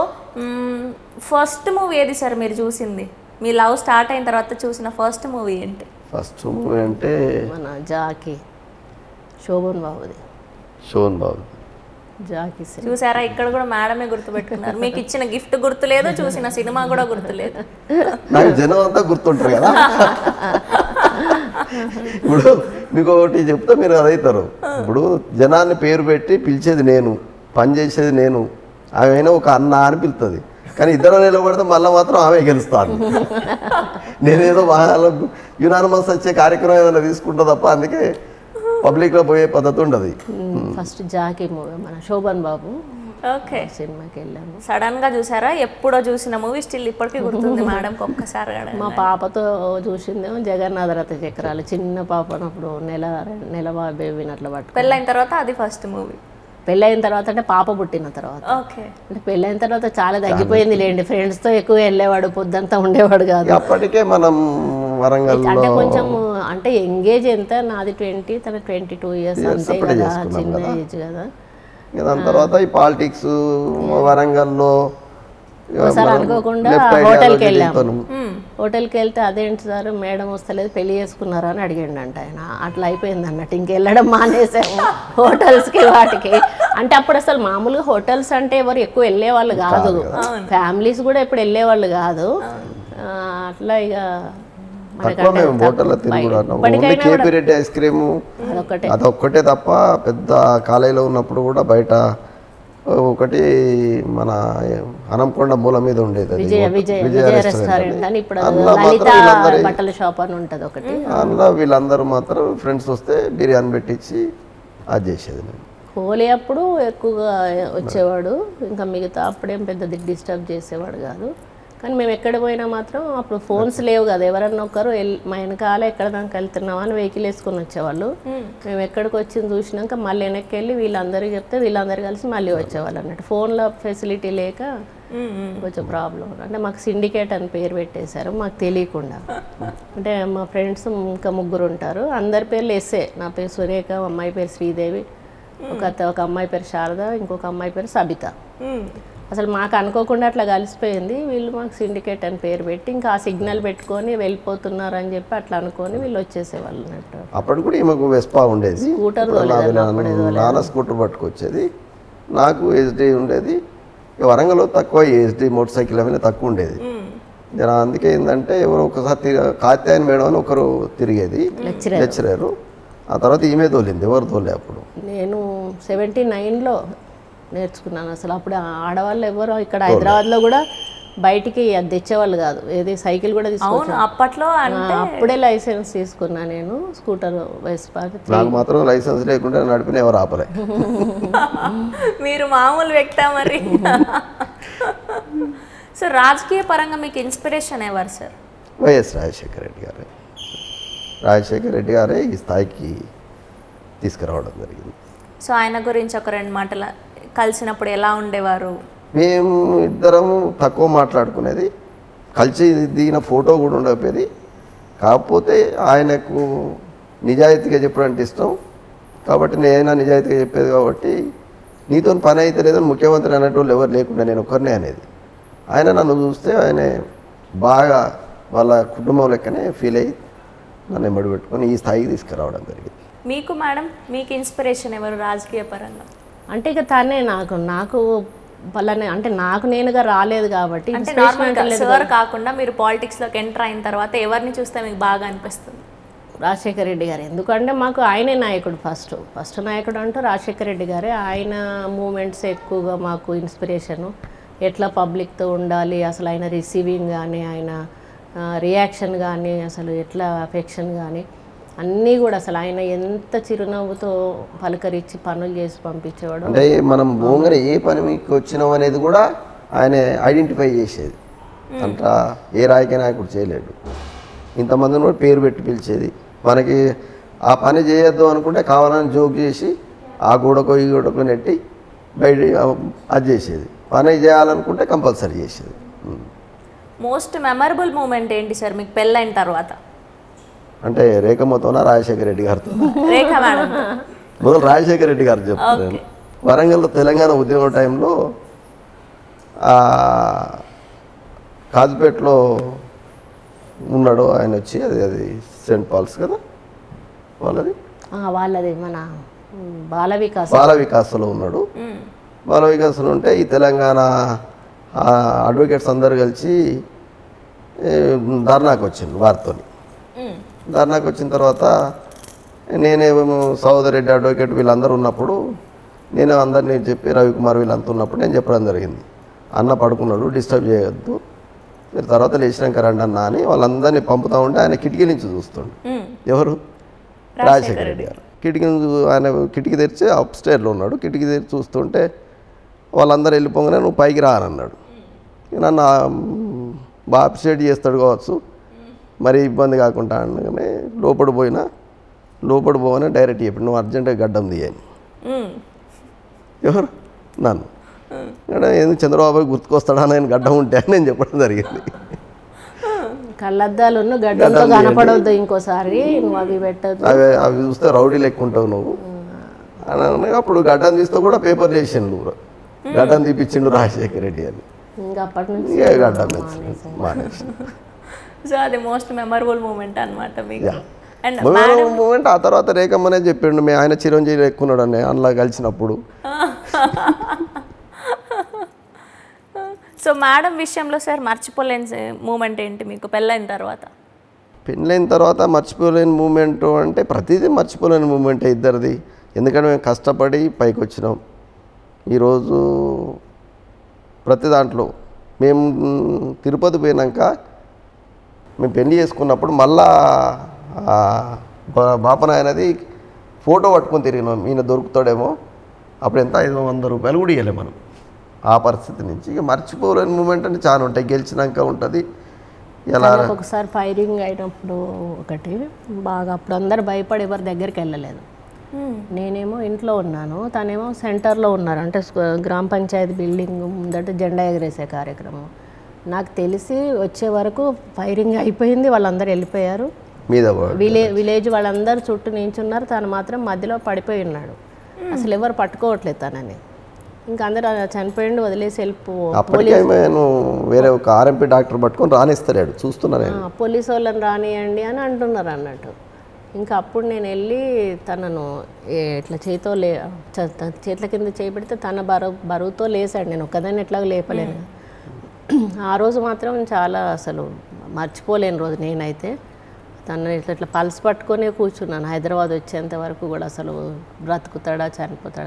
ఫస్ట్ మూవీ ఏది సార్ మీరు చూసింది మీ లవ్ స్టార్ట్ అయిన తర్వాత చూసిన ఫస్ట్ మూవీ ఏంటి ఫస్ట్ మూవీ అంటే మన జాకి శోభన్ బాబుది షోన్ బాబు జాకి సినిమా చూసారా ఇక్కడ కూడా మేడమే గుర్తుపెట్టుకున్నారు మీకు ఇచ్చిన గిఫ్ట్ గుర్తులేదు చూసిన సినిమా కూడా గుర్తులేదు నాకు జనం అంతా గుర్తుంటారు కదా ఇప్పుడు మీకు ఒకటి చెప్తే మీరు అదవుతారు ఇప్పుడు జనాన్ని పేరు పెట్టి పిలిచేది నేను పని చేసేది నేను ఆమె ఒక అన్న అని పిలుస్తుంది కానీ ఇద్దరు నిలబడితే మళ్ళీ మాత్రం ఆమె గెలుస్తాను నేనేదో వాళ్ళకు యునానిమస్ వచ్చే కార్యక్రమం ఏదైనా తీసుకుంటా తప్ప అందుకే పబ్లిక్లో పోయే పద్ధతి ఉండదు ఫస్ట్ జాకి మూవీ మన శోభన్ బాబు ఓకే సినిమాకి వెళ్ళాము సడన్ గా చూసారా ఎప్పుడో చూసిన మూవీ స్టిల్ ఇప్పటికీ గుర్తుంది మేడంకి ఒక్కసారి అడగండి. మా పాపతో చూసిందేమో జగన్నాథ రథ చక్రాలు చిన్న పాపనప్పుడు నెల నెల బేబీని అట్లా పట్టుకో పెళ్ళైన తర్వాత అది ఫస్ట్ మూవీ పెళ్ళైన తర్వాత అంటే పాప పుట్టిన తర్వాత ఓకే అంటే పెళ్ళైన తర్వాత చాలా తగ్గిపోయింది లేండి ఫ్రెండ్స్తో ఎక్కువ వెళ్ళేవాడు పొద్దంతా ఉండేవాడు కాదు అప్పటికే మనం వరంగల్లో అంటే కొంచెం అంటే ఎంగేజ్ ఎంత నాది ట్వంటీ తన ట్వంటీ టూ ఇయర్స్ అంతే అప్పుడే కదా చేసుకున్నాం చిన్న కదా. ఏజ్ కదా ఇక దాని తర్వాత ఈ పాలిటిక్స్ వరంగల్లో ఇక ఒకసారి మనం అనుకోకుండా left హోటల్కి ideology వెళ్ళాం తోను. హోటల్కి వెళ్తే అదేంటి సార్ మేడం వస్తలేదు పెళ్లి చేసుకున్నారా అని అడిగాడంట ఆయన అట్లా అయిపోయింది అన్నట్టు ఇంకెళ్ళడం మానేసాము హోటల్స్కి వాటికి అంటే అప్పుడు అసలు మామూలుగా హోటల్స్ అంటే ఎవరు ఎక్కువ వెళ్ళేవాళ్ళు కాదు ఫ్యామిలీస్ కూడా ఎప్పుడు వెళ్ళేవాళ్ళు కాదు ఆ, అట్లా ఇక తక్కువ మేము హోటల్లో తిరుగుడు only KP Reddy ice cream అదొక్కటే అదొక్కటే తప్ప పెద్ద కాలేజీలో ఉన్నప్పుడు కూడా బయట ఒకటి మన హనంకొండ మూల మీద ఉండేది అది Vijaya hotel. Vijaya Vijaya Vijaya restaurant restaurant అని ఇప్పుడు అది అందులో లలిత మాత్రం వీళ్ళందరి బట్టల షాప్ అని ఉంటుంది ఒకటి అందులో వీళ్ళందరూ మాత్రం ఫ్రెండ్స్ వస్తే బిర్యానీ పెట్టించి అది చేసేది మేము హోలీ అప్పుడు ఎక్కువగా వచ్చేవాడు ఇంకా మిగతా అప్పుడేం పెద్ద డిస్టర్బ్ చేసేవాడు కాదు కానీ మేము ఎక్కడ పోయినా మాత్రం అప్పుడు ఫోన్స్ లేవు కదా ఎవరన్నా ఒకరు ఎల్- మా వెనకాల ఎక్కడ దాకా వెళ్తున్నామా అని వెహికల్ వేసుకొని వచ్చేవాళ్ళు మేము ఎక్కడికి వచ్చింది చూసినాక మళ్ళీ వెనక్కి వెళ్ళి వీళ్ళందరికీ చెప్తే వీళ్ళందరూ కలిసి మళ్ళీ వచ్చేవాళ్ళు అన్నట్టు ఫోన్లో ఫెసిలిటీ లేక కొంచెం ప్రాబ్లం అంటే మాకు సిండికేట్ అని పేరు పెట్టేశారు మాకు తెలియకుండా అంటే మా ఫ్రెండ్స్ ఇంకా ముగ్గురు ఉంటారు అందరి పేర్లు ఎస్ఏ నా పేరు సురేఖ మా అమ్మాయి పేరు శ్రీదేవి ఒక అత్త- ఒక అమ్మాయి పేరు శారద ఇంకొక అమ్మాయి పేరు సబిత అసలు మాకు అనుకోకుండా అట్లా కలిసిపోయింది వీళ్ళు మాకు సిండికేట్ అని పేరు పెట్టి ఇంకా ఆ సిగ్నల్ పెట్టుకొని వెళ్ళిపోతున్నారు అని చెప్పి అట్లా అనుకొని వీళ్ళు వచ్చేసేవాళ్ళు అన్నట్టు అప్పుడు కూడా ఈమెకు వెస్పా ఉండేది స్కూటర్ వాళ్ళ నాన్న- నాన్న స్కూటర్ పట్టుకొచ్చేది నాకు ఎస్డి ఉండేది ఇక వరంగల్లో తక్కువ ఎస్డి మోటార్ సైకిల్ అవన్నీ తక్కువ ఉండేది జర అందుకే ఏంటంటే ఎవరు ఒకసారి తిరిగి కాత్యాయన మేడం అని ఒకరు తిరిగేది లెక్చరర్ ఆ తర్వాత ఈమె తోలింది ఎవరు తోలే అప్పుడు నేను సెవెంటీ నైన్లో నేర్చుకున్నాను అసలు అప్పుడు ఆడవాళ్ళు ఎవరు ఇక్కడ హైదరాబాద్లో కూడా బయటికి అది తెచ్చేవాళ్ళు కాదు ఏది సైకిల్ కూడా అవును తీసుకొచ్చాను అప్పట్లో అంటే అప్పుడే లైసెన్స్ తీసుకున్నా నేను స్కూటర్ వెస్పా నాకు మాత్రం లైసెన్స్ లేకుండా నడిపిన ఎవరు ఆపలే మీరు మామూలు వ్యక్తా మరి సో రాజకీయ పరంగా మీకు ఇన్స్పిరేషన్ ఎవరు సార్ వైఎస్ రాజశేఖర రెడ్డి గారే రాజశేఖర రెడ్డి గారే ఈ స్థాయికి తీసుకురావడం జరిగింది సో ఆయన గురించి ఒక రెండు మాటల కలిసినప్పుడు ఎలా ఉండేవారు మేము ఇద్దరం తక్కువ మాట్లాడుకునేది కలిసి దిగిన ఫోటో కూడా ఉండకపోయేది కాకపోతే ఆయనకు నిజాయితీగా చెప్పడం అంటే ఇష్టం కాబట్టి నేను నిజాయితీగా చెప్పేది కాబట్టి నీతో పని అయితే లేదని ముఖ్యమంత్రి అనేటోళ్ళు ఎవరు లేకుండా నేను ఒక్కరినే అనేది ఆయన నన్ను చూస్తే ఆయన బాగా వాళ్ళ కుటుంబం లెక్కనే ఫీల్ అయ్యి నన్ను ఎంబడి పెట్టుకొని ఈ స్థాయికి తీసుకురావడం జరిగింది మీకు మేడం మీకు ఇన్స్పిరేషన్ ఎవరు రాజకీయ పరంగా అంటే ఇక తనే నాకు నాకు పలానే అంటే నాకు నేనుగా రాలేదు కాబట్టి అంటే inspiration నార్మల్గా అంటే లేదు సార్ కాకుండా మీరు పాలిటిక్స్లోకి ఎంటర్ అయిన తర్వాత ఎవరిని చూస్తే మీకు బాగా అనిపిస్తుంది రాజశేఖర రెడ్డి గారు ఎందుకంటే మాకు ఆయనే నాయకుడు ఫస్ట్ ఫస్ట్ నాయకుడు అంటూ రాజశేఖర రెడ్డి గారే ఆయన మూమెంట్స్ ఎక్కువగా మాకు ఇన్స్పిరేషను ఎట్లా పబ్లిక్తో ఉండాలి అసలు ఆయన రిసీవింగ్ కానీ ఆయన రియాక్షన్ కానీ అసలు ఎట్లా అఫెక్షన్ కానీ అన్నీ కూడా అసలు ఆయన ఎంత చిరునవ్వుతో పలకరించి పనులు చేసి పంపించేవాడు అంటే మనం భూమిని ఏ పని మీకు వచ్చినాం అనేది కూడా ఆయన ఐడెంటిఫై చేసేది అంట ఏ రాజకీయ నాయకుడు చేయలేడు ఇంతమందిని కూడా పేరు పెట్టి పిలిచేది మనకి ఆ పని చేయొద్దు అనుకుంటే కావాలని జోక్ చేసి ఆ గోడకో ఈ గోడకో నెట్టి బయట అది చేసేది పని చేయాలనుకుంటే కంపల్సరీ చేసేది ఉం. మోస్ట్ మెమరబుల్ మూమెంట్ ఏంటి సార్ మీకు పెళ్ళైన తర్వాత అంటే రేఖమ్మతోనా రాజశేఖర రెడ్డి గారితో రేఖ మేడం మొదలు రాజశేఖర రెడ్డి గారు చెప్తున్నాను వరంగల్లో తెలంగాణ ఉద్యమ టైంలో ఆ, కాజుపేటలో ఉన్నాడు ఆయన వచ్చి అది అది సెంట్ పాల్స్ కదా వాళ్ళది ఆ, వాళ్ళది మన ఉమ్, బాల వికాస్ బాల వికాసంలో ఉన్నాడు బాల వికాసంలో ఉంటే ఈ తెలంగాణ ఆ, అడ్వకేట్స్ అందరు కలిసి ఏ, ధర్నాకు వచ్చింది వారితో ధర్నాకు వచ్చిన తర్వాత నేనేమో సోదరెడ్డి అడ్వకేట్ వీళ్ళందరూ ఉన్నప్పుడు నేను అందరినీ చెప్పి రవికుమార్ వీళ్ళంతా ఉన్నప్పుడు నేను చెప్పడం జరిగింది అన్న పడుకున్నాడు డిస్టర్బ్ చేయొద్దు మీరు తర్వాత లేచినాక రండి అన్న అని వాళ్ళందరినీ పంపుతా ఉంటే ఆయన కిటికీ నుంచి చూస్తుండు ఎవరు రాజశేఖర రెడ్డి గారు కిటికీ నుంచి ఆయన కిటికీ తెరిచి అప్ స్టేర్లో ఉన్నాడు కిటికీ తెరిచి చూస్తుంటే వాళ్ళందరూ వెళ్ళిపోగానే నువ్వు పైకి రా అని అన్నాడు ఇక నన్ను ఆ, మ్, బాగా అప్రిషియేట్ చేస్తాడు కావచ్చు మరి ఇబ్బంది కాకుండా అనగానే లోపడి పోయినా లోపడి పోగానే డైరెక్ట్ చెప్పి నువ్వు అర్జెంటుగా గడ్డం తీయని మ్మ్. ఎవరు నన్ను ఇక్కడ ఎందుకు చంద్రబాబు గుర్తుకొస్తాడా నేను గడ్డం ఉంటే అని నేను చెప్పడం జరిగింది కళ్ళద్దాలు గడ్డంతో కనపడవద్దు ఇంకోసారి నువ్వు అవి పెట్టద్దు అవి అవి చూస్తే రౌడీ లెక్క ఉంటావు నువ్వు అని అనగా అప్పుడు గడ్డం తీస్తే కూడా పేపర్ చేసిండు నువ్వు గడ్డం తీపిచ్చిండు రాజశేఖర రెడ్డి అని ఇంకా అప్పటి నుంచి ఇక గడ్డం తెచ్చిండు. మానేసి సో అది మోస్ట్ మెమరబుల్ మూమెంట్ అన్నమాట మీకు Yeah. అండ్ మూమెంట్ ఆ తర్వాత రేఖమ్మనే చెప్పిండు మీ ఆయన చిరంజీవి ఎక్కున్నాడు అని అందులో కలిసినప్పుడు సో మేడం విషయంలో సార్ మర్చిపోలేని మూమెంట్ ఏంటి మీకు పెళ్ళైన తర్వాత పెళ్ళైన తర్వాత మర్చిపోలేని మూమెంట్ అంటే ప్రతిదీ మర్చిపోలేని మూమెంటే ఇద్దరిది ఎందుకంటే మేము కష్టపడి పైకి వచ్చినాం ఈరోజు ప్రతి దాంట్లో మేము తిరుపతి పోయినాక మేము పెళ్లి చేసుకున్నప్పుడు మళ్ళా ఆ బా- బాపనాయనది ఫోటో పట్టుకొని తిరిగినాం ఈయన దొరుకుతాడేమో అప్పుడు ఎంత ఐదు వంద రూపాయలు కూడా ఇవ్వలేం మనం ఆ పరిస్థితి నుంచి ఇక మర్చిపోలేని మూమెంట్ అంటే చాలా ఉంటాయి గెలిచినాక ఉంటుంది ఎలా తనకు ఒకసారి ఫైరింగ్ అయినప్పుడు ఒకటి బాగా అప్పుడు అందరు భయపడి ఎవరి దగ్గరికి వెళ్ళలేదు నేనేమో ఇంట్లో ఉన్నాను తనేమో సెంటర్లో ఉన్నారు అంటే స్కూ- గ్రామ పంచాయతీ బిల్డింగ్ ముందట జెండా ఎగరేసే కార్యక్రమం నాకు తెలిసి వచ్చే వరకు ఫైరింగ్ అయిపోయింది వాళ్ళందరూ వెళ్ళిపోయారు మీద పడు. విలే విలేజ్ వాళ్ళందరూ చుట్టూ నించున్నారు తను మాత్రం మధ్యలో పడిపోయి అసలు ఎవరు పట్టుకోవట్లేదు తనని ఇంకా అందరూ అలా చనిపోయిండు వదిలేసి వెళ్ళిపో అప్పటికే నేను వేరే ఒక ఆర్ఎంపీ డాక్టర్ పట్టుకొని రానిస్తలేడు చూస్తున్నా నేను ఆ, పోలీసు వాళ్ళని రానియండి అని అంటున్నారు అన్నట్టు ఇంకా అప్పుడు నేను వెళ్ళి తనను ఏ- ఇట్లా చేతితో లే చ- త- చేతుల కింద చేపెడితే తన బరువు బరువుతో లేసాడు నేను ఒక్కదాన్ని ఎట్లాగో లేపలేను ఆ రోజు మాత్రం చాలా అసలు మర్చిపోలేని రోజు నేనైతే తను ఇట్లా ఇట్లా పల్స్ పట్టుకొని కూర్చున్నాను హైదరాబాద్ వచ్చేంత వరకు కూడా అసలు బ్రతుకుతాడా చనిపోతాడని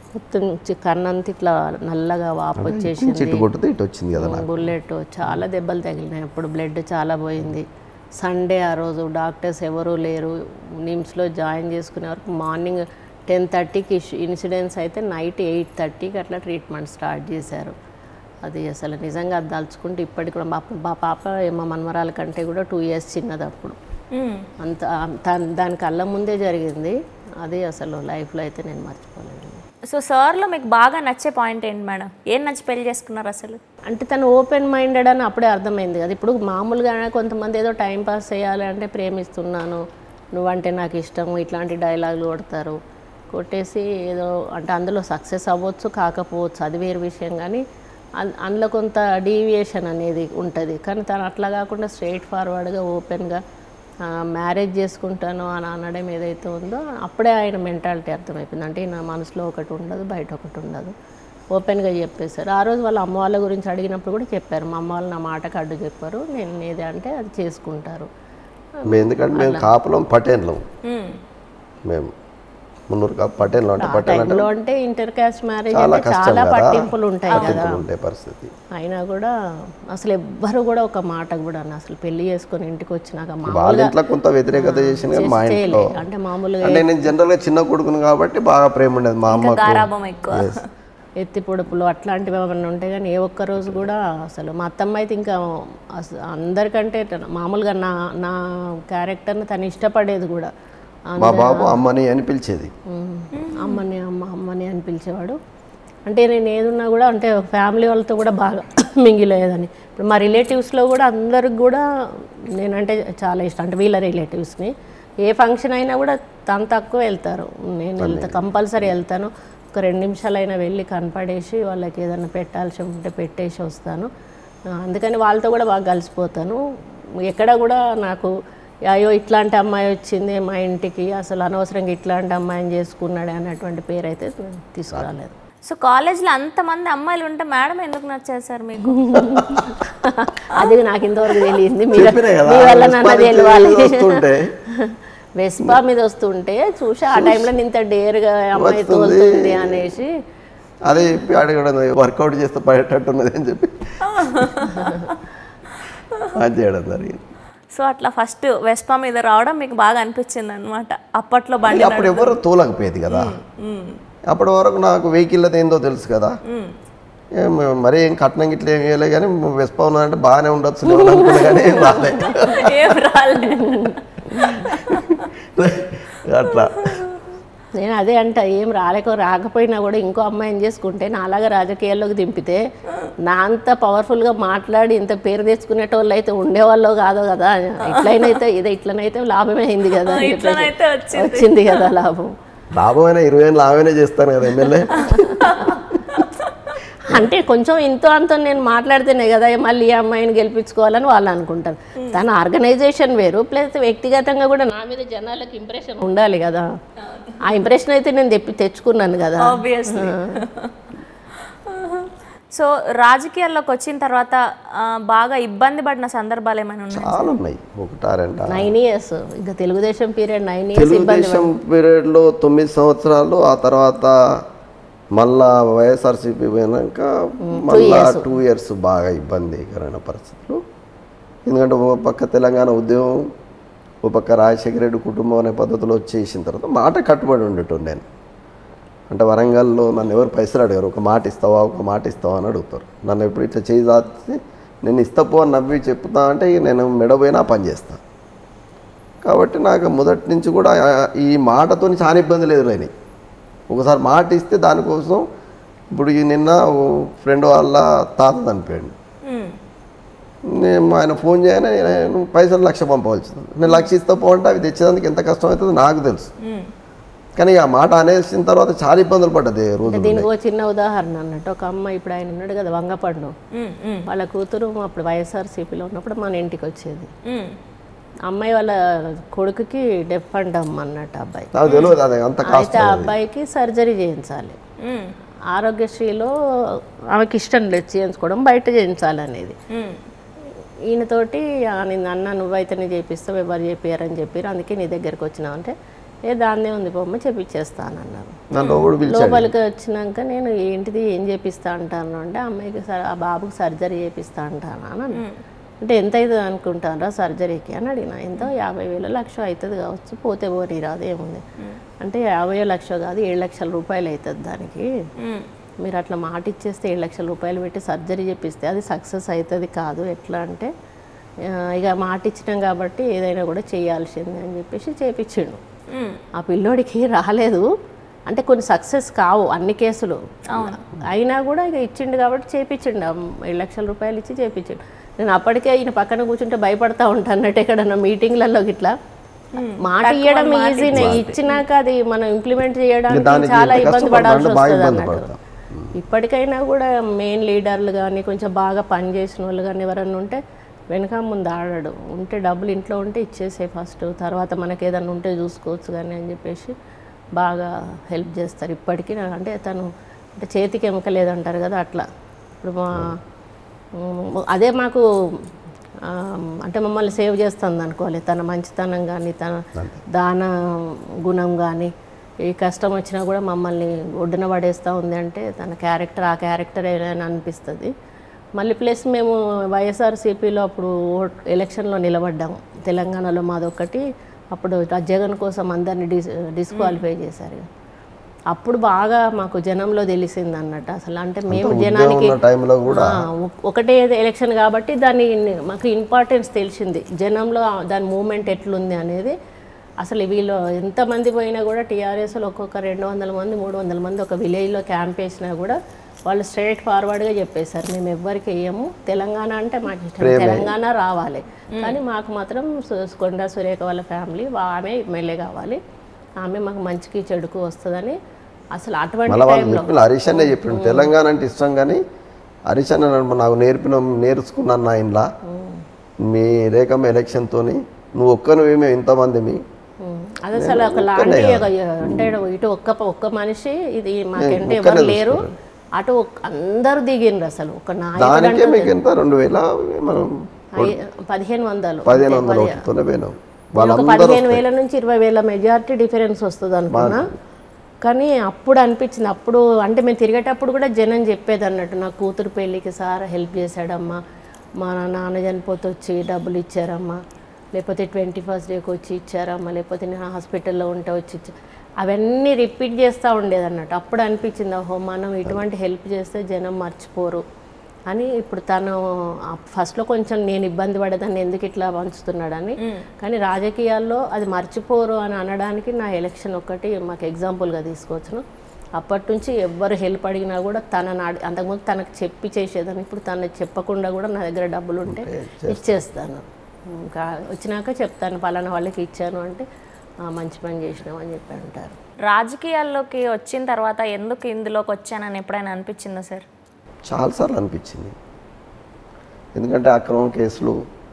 మొత్తం చి- కన్నంత ఇట్లా నల్లగా వాపు వచ్చేసింది చిట్టు కొట్టితే ఇటు వచ్చింది కదా నాకు బుల్లెట్ చాలా దెబ్బలు తగిలినాయి అప్పుడు బ్లడ్ చాలా పోయింది సండే ఆ రోజు డాక్టర్స్ ఎవరూ లేరు నిమ్స్లో జాయిన్ చేసుకునే వరకు మార్నింగ్ టెన్ థర్టీకి ఇన్సిడెన్స్ అయితే నైట్ ఎయిట్ థర్టీకి అట్లా ట్రీట్మెంట్ స్టార్ట్ చేశారు అది అసలు నిజంగా అది దలుచుకుంటే ఇప్పటికి కూడా మా మా పాప మా మనమరాల కంటే కూడా టూ ఇయర్స్ చిన్నది అప్పుడు మ్మ్. అంత దా- దాని కళ్ళ ముందే జరిగింది అది అసలు లైఫ్లో అయితే నేను మర్చిపోలేను సో సార్లో మీకు బాగా నచ్చే పాయింట్ ఏంటి మేడం ఏం నచ్చి పెళ్లి చేసుకున్నారు అసలు అంటే తను ఓపెన్ మైండెడ్ అని అప్పుడే అర్థమైంది కదా ఇప్పుడు మామూలుగా కొంతమంది ఏదో టైం పాస్ చేయాలి అంటే ప్రేమిస్తున్నాను నువ్వంటే నాకు ఇష్టం ఇట్లాంటి డైలాగులు కొడతారు కొట్టేసి ఏదో అంటే అందులో సక్సెస్ అవ్వచ్చు కాకపోవచ్చు అది వేరు విషయం కానీ అన్- అందులో కొంత డీవియేషన్ అనేది ఉంటుంది కానీ తను అట్లా కాకుండా స్ట్రైట్ ఫార్వర్డ్గా ఓపెన్గా మ్యారేజ్ చేసుకుంటాను అని అనడం ఏదైతే ఉందో అప్పుడే ఆయన మెంటాలిటీ అర్థమైపోయింది అంటే నా మనసులో ఒకటి ఉండదు బయట ఒకటి ఉండదు ఓపెన్గా చెప్పేశారు ఆ రోజు వాళ్ళ అమ్మ వాళ్ళ గురించి అడిగినప్పుడు కూడా చెప్పారు మా అమ్మ వాళ్ళు నా మాటకు అడ్డు చెప్పారు నేను ఏది అంటే అది చేసుకుంటారు మేము ఎందుకంటే మేము కాపులం పటేన్లం మ్మ్. మేము మున్నూరు కాపు పటేన్లం అంటే ఆ పటేన్ అంటే టైంలో అంటే ఇంటర్ కాస్ట్ మ్యారేజ్ చాలా అంటే కష్టం చాలా కదా పట్టింపులు ఉంటాయి కదా పట్టింపులు ఉంటాయి పరిస్థితి అయినా కూడా అసలు ఎవ్వరు కూడా ఒక మాట కూడా అన్న అసలు పెళ్లి చేసుకొని ఇంటికి వచ్చినాక వాళ్ళ మామూలుగా ఇంట్లో కొంత వ్యతిరేకత చేసిన కానీ మా ఇంట్లో చేయలే. అంటే మామూలుగా అంటే నేను జనరల్గా చిన్న కొడుకును కాబట్టి బాగా ప్రేమ ఉండేది మా అమ్మకు గారాబం ఎక్కువ Yes. ఎత్తి పొడుపులు అట్లాంటివి ఏమైనా ఉంటాయి కానీ ఏ ఒక్క రోజు కూడా అసలు మా అత్తమ్మ అయితే ఇంకా అస- అందరికంటే తన- మామూలుగా నా నా క్యారెక్టర్ని తను ఇష్టపడేది కూడా మా బాబు అమ్మని అని పిలిచేది ఉమ్, అమ్మని అమ్మ అమ్మని అని పిలిచేవాడు అంటే నేను ఏదున్నా కూడా అంటే ఫ్యామిలీ వాళ్ళతో కూడా బాగా మింగిలేదని ఇప్పుడు మా రిలేటివ్స్లో కూడా అందరికి కూడా నేనంటే చాలా ఇష్టం అంటే వీళ్ళ రిలేటివ్స్ని ఏ ఫంక్షన్ అయినా కూడా తను తక్కువ వెళ్తారు నేను వెళ్తా కంపల్సరీ వెళ్తాను ఒక రెండు నిమిషాలైనా వెళ్ళి కనపడేసి వాళ్ళకి ఏదైనా పెట్టాల్సి ఉంటే పెట్టేసి వస్తాను ఆ, అందుకని వాళ్ళతో కూడా బాగా కలిసిపోతాను ఎక్కడ కూడా నాకు అయ్యో ఇట్లాంటి అమ్మాయి వచ్చింది మా ఇంటికి అసలు అనవసరంగా ఇట్లాంటి అమ్మాయిని చేసుకున్నాడే అన్నటువంటి పేరు అయితే తీసుకురాలేదు సో కాలేజ్లో అంతమంది అమ్మాయిలు ఉంటే మేడం ఎందుకు నచ్చారు సార్ మీకు అది నాకు ఇంతవరకు తెలియంది మీరు చెప్పినా కదా మీ వల్ల నన్ను రెస్పాన్స్ తెలియాలి వస్తుంటే వెస్పా మీద వస్తుంటే చూసి ఆ టైంలో ఇంత డేర్గా అమ్మాయి వస్తుంది. తోలుతుంది అనేసి అదే చెప్పి అడగడం వర్కౌట్ చేస్తే పడేటట్టున్నది అని చెప్పి అది చేయడం జరిగింది సో అట్లా ఫస్ట్ వెస్పా మీద రావడం మీకు బాగా అనిపించింది అనమాట అప్పట్లో బండి అప్పుడు ఎవరు తోలకపోయేది కదా అప్పటి వరకు నాకు వెహికల్ అది ఏందో తెలుసు కదా ఏం మరీ ఏం కట్నం గిట్ల ఏం వేయలే కానీ వెస్పా ఉన్నదంటే బాగానే ఉండొచ్చు నేను అనుకున్నా కానీ ఏం రాలే ఏం రాలే అట్లా నేను అదే అంట ఏం రాలేక రాకపోయినా కూడా ఇంకో అమ్మాయిని చేసుకుంటే నాలాగా రాజకీయాల్లోకి దింపితే నా అంత పవర్ఫుల్గా మాట్లాడి ఇంత పేరు తెచ్చుకునేటోళ్ళు అయితే ఉండేవాళ్ళు కాదో కదా ఇట్లనైతే ఇదే ఇట్లనైతే లాభమే అయింది కదా అని చెప్పేసి ఇట్లనైతే వచ్చింది. వచ్చింది కదా లాభం లాభమైన ఇరవై ఏళ్ళు లాభమైనా చేస్తాను కదా ఎమ్మెల్యే అంటే కొంచెం ఇంతో అంతో నేను మాట్లాడితేనే కదా మళ్ళీ ఈ అమ్మాయిని గెలిపించుకోవాలని వాళ్ళు అనుకుంటారు తన ఆర్గనైజేషన్ వేరు ప్లస్ వ్యక్తిగతంగా కూడా నా మీద జనాలకు ఇంప్రెషన్ ఉండాలి కదా ఆ ఇంప్రెషన్ అయితే నేను తెప్పి తెచ్చుకున్నాను కదా ఆబ్వియస్లీ సో రాజకీయాల్లోకి వచ్చిన తర్వాత ఆ, బాగా ఇబ్బంది పడిన సందర్భాలు ఏమైనా ఉన్నాయి చాలా ఉన్నాయి ఒకటా రెండా నైన్ ఇయర్స్ ఇంకా తెలుగుదేశం పీరియడ్ నైన్ ఇయర్స్ ఇబ్బంది తెలుగుదేశం పీరియడ్లో తొమ్మిది సంవత్సరాలు ఆ తర్వాత మళ్ళా వైఎస్ఆర్సీపీ పోయినాక మళ్ళా టూ ఇయర్స్ బాగా ఇబ్బందికరమైన పరిస్థితులు ఎందుకంటే ఓ పక్క తెలంగాణ ఉద్యమం ఓ పక్క రాజశేఖర రెడ్డి కుటుంబం అనే పద్ధతిలో వచ్చేసిన తర్వాత మాట కట్టుబడి ఉండేటోడు నేను అంటే వరంగల్లో నన్ను ఎవరు పైసలు అడిగారు ఒక మాట ఇస్తావా ఒక మాట ఇస్తావా అని అడుగుతారు నన్ను ఎప్పుడు ఇట్లా చేయి దాచి నేను ఇస్తా పో అని నవ్వి చెప్తా అంటే ఇక నేను మెడపోయినా పని చేస్తాను కాబట్టి నాకు మొదటి నుంచి కూడా ఆ- ఈ మాటతో చాలా ఇబ్బందులు ఎదురైనాయి ఒకసారి మాట ఇస్తే దానికోసం ఇప్పుడు ఈ నిన్న ఫ్రెండ్ వాళ్ళ తాత చనిపోయాడు మ్మ్. నేను ఆయన ఫోన్ చేయని నేను పైసలు లక్ష పంపవలసింది నేను లక్ష ఇస్తా పో అంటే అవి తెచ్చేదానికి ఎంత కష్టం అవుతుందో నాకు తెలుసు మ్మ్. కానీ ఆ మాట అనేసిన తర్వాత చాలా ఇబ్బందులు పడ్డది రోజు దీనికి ఒక చిన్న ఉదాహరణ అన్నట్టు ఒక అమ్మాయి ఇప్పుడు ఆయన ఉన్నాడు కదా వంగపండు మ్మ్. మ్మ్. వాళ్ళ కూతురు అప్పుడు వైఎస్ఆర్సీపీలో ఉన్నప్పుడు మన ఇంటికి వచ్చేది మ్మ్. అమ్మాయి వాళ్ళ కొడుకుకి డెఫ్ అంటాం అన్నట్టు అబ్బాయి నాకు తెలియదు అది అంత అయితే కాస్ట్ ఆ అబ్బాయికి సర్జరీ చేయించాలి మ్మ్. ఆరోగ్యశ్రీలో ఆమెకి ఇష్టం లేదు చేయించుకోవడం బయట చేయించాలనేది మ్మ్. ఈయనతోటి "ఆ, నేను అన్న నువ్వైతేనే చేపిస్తావు ఎవరు చేపియారని చెప్పారు అందుకే నీ దగ్గరికి వచ్చినావు అంటే ఏ దాన్నే ఉంది బొమ్మ చేపించేస్తానన్నారు నన్ను ఒకడు పిలిచాడు లోపలికి వచ్చినాక నేను ఏంటిది ఏం చేపిస్తా అంటాను అంటే అమ్మాయికి సర్- ఆ బాబుకి సర్జరీ చేపిస్తా అంటాను అని అన్నా. అంటే ఎంత అవుతుంది అనుకుంటారా సర్జరీకి అని అడిగిన ఎంత యాభై వేలు లక్ష అవుతుంది కావచ్చు పోతే పోనీ రాదు ఏముంది అంటే యాభై లక్ష కాదు ఏడు లక్షల రూపాయలు అవుతుంది దానికి మీరు అట్లా మాట ఇచ్చేస్తే ఏడు లక్షల రూపాయలు పెట్టి సర్జరీ చేపిస్తే అది సక్సెస్ అవుతుంది కాదు ఎట్లా అంటే ఆ, ఇక మాట ఇచ్చినాం కాబట్టి ఏదైనా కూడా చేయాల్సిందే అని చెప్పేసి చేపించిండు ఆ పిల్లోడికి రాలేదు అంటే కొన్ని సక్సెస్ కావు అన్ని కేసులు అయినా కూడా ఇక ఇచ్చిండు కాబట్టి చేపించిండు ఆ ఏడు లక్షల రూపాయలు ఇచ్చి చేపించిండు నేను అప్పటికే ఈయన పక్కన కూర్చుంటే భయపడతా ఉంటాను అన్నట్టు ఎక్కడన్నా మీటింగ్లలో ఇట్లా మాట ఇవ్వడం ఈజీనే ఇచ్చినాక అది మనం ఇంప్లిమెంట్ చేయడానికి దానికి చాలా ఎంత ఇబ్బంది కష్టపడతాం పడాల్సి అంటే బాగా వస్తుంది ఇబ్బంది అన్నట్టు పడతాం. ఇప్పటికైనా కూడా మెయిన్ లీడర్లు కానీ కొంచెం బాగా పని చేసిన వాళ్ళు కానీ ఎవరన్నా ఉంటే వెనక ముందు ఆడాడు ఉంటే డబ్బులు ఇంట్లో ఉంటే ఇచ్చేసే ఫస్ట్ తర్వాత మనకి ఏదన్నా ఉంటే చూసుకోవచ్చు కానీ అని చెప్పేసి బాగా హెల్ప్ చేస్తారు ఇప్పటికీ నా- అంటే తను అంటే చేతికి ఎముక లేదంటారు కదా అట్లా ఇప్పుడు మా ఉమ్, అదే మాకు ఆ, అంటే మమ్మల్ని సేవ్ చేస్తుంది అనుకోవాలి తన మంచితనం కానీ తన దాన గుణం కానీ ఏ కష్టం వచ్చినా కూడా మమ్మల్ని ఒడ్డున పడేస్తూ ఉంది అంటే తన క్యారెక్టర్ ఆ క్యారెక్టర్ ఏదైనా అనిపిస్తుంది మళ్ళీ ప్లస్ మేము వైఎస్ఆర్సీపీలో అప్పుడు ఓట్ ఎలక్షన్లో నిలబడ్డాము తెలంగాణలో మాదొక్కటి అప్పుడు ఆ జగన్ కోసం అందరిని డిస్ డిస్క్వాలిఫై చేశారు అప్పుడు బాగా మాకు జనంలో తెలిసింది అన్నట్టు అసలు అంటే మేము జనానికి ఉన్న టైంలో కూడా ఆ, ఒ- ఒకటే ఎలక్షన్ కాబట్టి దాని మాకు ఇంపార్టెన్స్ తెలిసింది జనంలో ఆ- దాని మూమెంట్ ఎట్లుంది అనేది అసలు వీళ్ళు ఎంతమంది పోయినా కూడా టీఆర్ఎస్లో ఒక్కొక్క రెండు వందల మంది మూడు వందల మంది ఒక విలేజ్లో క్యాంప్ వేసినా కూడా వాళ్ళు స్ట్రైట్ ఫార్వర్డ్గా చెప్పేశారు మేము ఎవ్వరికి వేయము తెలంగాణ అంటే మాకు ఇష్టం తెలంగాణ రావాలి కానీ మాకు మాత్రం సు- కొండా సురేఖ వాళ్ళ ఫ్యామిలీ ఆమె ఎమ్మెల్యే కావాలి ఆమె మాకు మంచికి చెడుకు వస్తుందని అసలు అటువంటి మళ్ళీ వాళ్ళు టైంలో చెప్పిన హరీష్ అనే చెప్పిండు తెలంగాణ అంటే ఇష్టం కానీ హరీష్ అన్న నన్ను నాకు నేర్పిన నేర్చుకున్నాను నా ఇంట్లో మీ రేఖమ్మ ఎలక్షన్తో నువ్వు ఒక్కనివి మేము ఇంతమంది మీ ఉమ్. అది అసలు ఒక లాంటి ఒక అంటే ఇటు ఒక్క ఒక్క మనిషి ఇది మాకంటే ఎవరు లేరు అటు ఒక్- అందరూ దిగిండ్రు అసలు ఒక నాయకుడు దానికే అంటూ మీకు ఎంత రెండు వేల మనం ఐ- పదిహేను వందలు పదిహేను వందల ఓట్లతోనే పోయినాం నేను ఒక వాళ్ళందరూ పదిహేను వేల నుంచి ఇరవై వేల మెజారిటీ డిఫరెన్స్ వస్తుంది అనుకున్నా కానీ అప్పుడు అనిపించింది అప్పుడు అంటే మేము తిరిగేటప్పుడు కూడా జనం చెప్పేది అన్నట్టు నా కూతురు పెళ్ళికి సార్ హెల్ప్ చేశాడమ్మా మా నాన్న చనిపోతే వచ్చి డబ్బులు ఇచ్చారమ్మా లేకపోతే ట్వంటీ ఫస్ట్ డేకి వచ్చి ఇచ్చారమ్మా లేకపోతే నేను హాస్పిటల్లో ఉంటే వచ్చి ఇచ్చా అవన్నీ రిపీట్ చేస్తూ ఉండేది అన్నట్టు అప్పుడు అనిపించింది ఓహో మనం ఇటువంటి హెల్ప్ చేస్తే జనం మర్చిపోరు అని ఇప్పుడు తను ఫస్ట్లో కొంచెం నేను ఇబ్బంది పడేదాన్ని ఎందుకు ఇట్లా పంచుతున్నాడని కానీ రాజకీయాల్లో అది మర్చిపోరు అని అనడానికి నా ఎలక్షన్ ఒక్కటి మాకు ఎగ్జాంపుల్గా తీసుకోవచ్చును అప్పటి నుంచి ఎవ్వరు హెల్ప్ అడిగినా కూడా తన నాడి అంతకుముందు తనకు చెప్పి చేసేదాన్ని ఇప్పుడు తనకు చెప్పకుండా కూడా నా దగ్గర డబ్బులు ఉంటే ఇచ్చేస్తాను ఇంకా వచ్చినాక చెప్తాను పలానా వాళ్ళకి ఇచ్చాను అంటే "ఆ, మంచి పని చేసినావు అని చెప్పి అంటారు రాజకీయాల్లోకి వచ్చిన తర్వాత ఎందుకు ఇందులోకి వచ్చానని ఎప్పుడైనా అనిపించిందా సార్ చాలాసార్లు అనిపించింది ఎందుకంటే అక్రమ కేసులు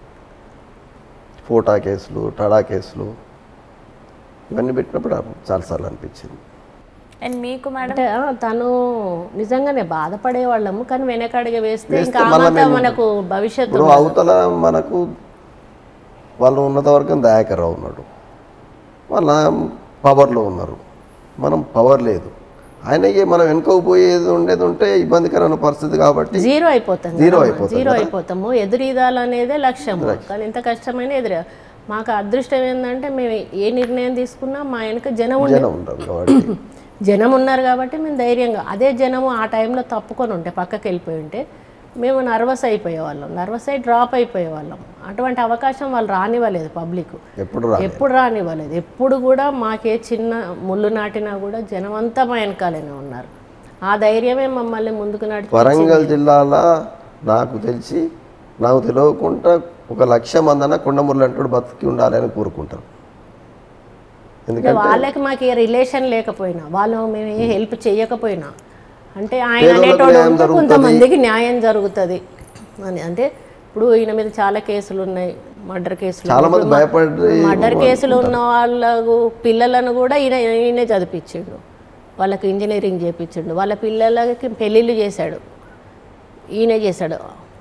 ఫోటా కేసులు టడా కేసులు ఇవన్నీ పెట్టినప్పుడు చాలాసార్లు అనిపించింది అండ్ మీకు మేడం అంటే ఆ, తను నిజంగానే బాధపడే వాళ్ళము కానీ వెనకడిగా వేస్తే వేస్తే ఇంకా మళ్ళా ఆమెతో మేము- మనకు భవిష్యత్తు ఇప్పుడు అవతల మనకు వాళ్ళు ఉన్నత వర్గం దయాకర్రావు ఉన్నాడు వాళ్ళ పవర్లో ఉన్నారు మనం పవర్ లేదు ఆయనకి మనం వెనుకపోయేది ఉండేది ఉంటే ఇబ్బందికరమైన పరిస్థితి కాబట్టి జీరో అయిపోతాం జీరో కదా. అయిపోతాం జీరో కదా. అయిపోతాము ఎదురీదాలనేదే లక్ష్యము కానీ ఎంత కష్టమైన ఎదురు మాకు అదృష్టం ఏంటంటే మేము ఏ నిర్ణయం తీసుకున్నా మా వెనక జనం ఉండే జనం ఉంటారు కాబట్టి జనం ఉన్నారు కాబట్టి మేము ధైర్యంగా అదే జనము ఆ టైంలో తప్పుకొని ఉంటే పక్కకి వెళ్ళిపోయి ఉంటే మేము నర్వస్ అయిపోయేవాళ్ళం నర్వస్ అయి డ్రాప్ అయిపోయేవాళ్ళం అటువంటి అవకాశం వాళ్ళు రానివ్వలేదు పబ్లిక్ ఎప్పుడు రా ఎప్పుడు రానివ్వలేదు ఎప్పుడు కూడా మాకే చిన్న ముళ్ళు నాటినా కూడా జనం అంతా మా వెనకాలనే ఉన్నారు ఆ ధైర్యమే మమ్మల్ని ముందుకు నడిచి వరంగల్ జిల్లాలో నాకు తెలిసి నాకు తెలియకుండా ఒక లక్ష మందన కొండమురళి అంటాడు బతికి ఉండాలి అని కోరుకుంటారు ఎందుకంటే వాళ్ళకి మాకు ఏ రిలేషన్ లేకపోయినా వాళ్ళు మేము ఏ హెల్ప్ చేయకపోయినా అంటే ఆయన పేదోళ్ళకి అనేటోడు న్యాయం ఉంటే జరుగుతుంది. కొంతమందికి న్యాయం జరుగుతుంది అని అంటే ఇప్పుడు ఈయన మీద చాలా కేసులు ఉన్నాయి మర్డర్ కేసులు చాలా మంది భయపడి మర్డర్ కేసులు ఉన్న వాళ్ళకు పిల్లలను కూడా ఈయన ఈయనే చదివించిండు వాళ్ళకి ఇంజనీరింగ్ చేయించిండు వాళ్ళ పిల్లలకి పెళ్ళిళ్ళు చేశాడు ఈయనే చేశాడు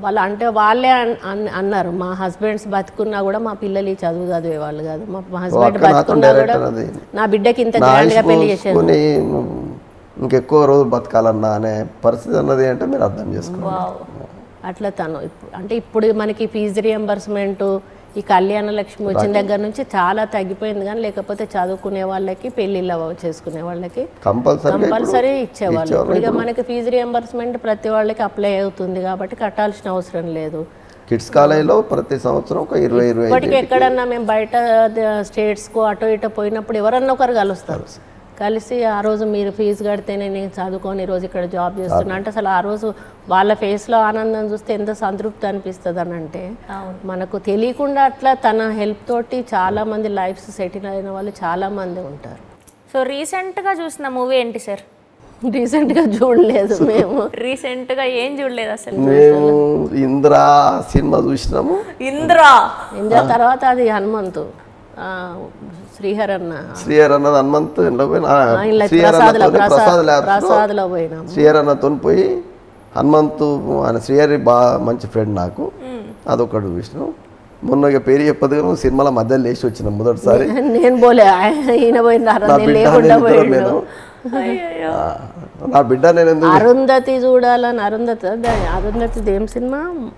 వాళ్ళు అంటే వాళ్ళే అన్- అన్- అన్నారు మా హస్బెండ్స్ బతుకున్నా కూడా మా పిల్లలు ఈ చదువు చదివే వాళ్ళు కాదు మా హస్బెండ్ అక్క నాతో బతుకున్నా కూడా డైరెక్టర్ అది. నా బిడ్డకి ఇంత నా గ్రాండ్ గా ఆయుష్ పెళ్లి చేసేది పోసుకొని ఇంకెక్కువ రోజులు బతకాలన్నా అనే పరిస్థితి అన్నది అంటే మీరు అర్థం చేసుకోండి అట్లా తను ఇప్పుడు అంటే ఇప్పుడు మనకి ఫీజు రియంబర్స్మెంట్ ఈ కళ్యాణ లక్ష్మి వచ్చిన దగ్గర నుంచి చాలా తగ్గిపోయింది కానీ లేకపోతే చదువుకునే వాళ్ళకి పెళ్ళిళ్ళు అవ- చేసుకునే వాళ్ళకి కంపల్సరీ కంపల్సరీ ఇచ్చేవాళ్ళు ఇప్పుడు ఇక మనకి ఫీజు రియంబర్స్మెంట్ ప్రతి వాళ్ళకి అప్లై అవుతుంది కాబట్టి కట్టాల్సిన అవసరం లేదు కిడ్స్ కాలేజీలో ప్రతి సంవత్సరం ఒక ఇరవై ఇరవై ఇప్పటికి ఎక్కడన్నా మేము బయట స్టేట్స్కు అటో ఇటో పోయినప్పుడు ఎవరన్నా ఒకరు కలుస్తారు కలిసి ఆ రోజు మీరు ఫీజు కడితేనే నేను చదువుకొని ఈ రోజు ఇక్కడ జాబ్ చేస్తున్నా అంటే అసలు ఆ రోజు వాళ్ళ ఫేస్లో ఆనందం చూస్తే ఎంత సంతృప్తి అనిపిస్తుంది అని అంటే మనకు తెలియకుండా అట్లా తన హెల్ప్ తోటి చాలా మంది లైఫ్స్ సెటిల్ అయిన వాళ్ళు చాలా మంది ఉంటారు సో రీసెంట్గా చూసిన మూవీ ఏంటి సార్ రీసెంట్గా చూడలేదు మేము రీసెంట్గా ఏం చూడలేదు అసలు మేము ఇంద్రా సినిమా చూసినాము ఇంద్రా ఇంకా తర్వాత అది హనుమంతు ఆ, శ్రీహర్ అన్న శ్రీహర్ అన్నది హనుమంత్ ఎండ్లో పోయిన ఆ, ఆయన శ్రీహర్ ప్రసాద్లో అన్నతోని ప్రసాద్ ప్రసాద్ ల్యాబ్స్ ప్రసాద్లో పోయినాము శ్రీహర్ అన్నతో పోయి హనుమంతు ఆయన శ్రీహరి బాగా మంచి ఫ్రెండ్ నాకు అదొకటి చూసినాం మొన్న ఇక పేరు చెప్పదు కానీ సినిమాల మధ్యలో లేచి వచ్చినాం మొదటిసారి నేను పోలే ఆయన- ఈయన పోయినారు నా నేను బిడ్డ లేకుండా నేను ఇద్దరం పోయిండు పోయినాం. ఆ, నా బిడ్డ నేను ఎందుకు అరుంధతి చూడాలని అరుంధతి దాని అరుంధతి ఏం సినిమా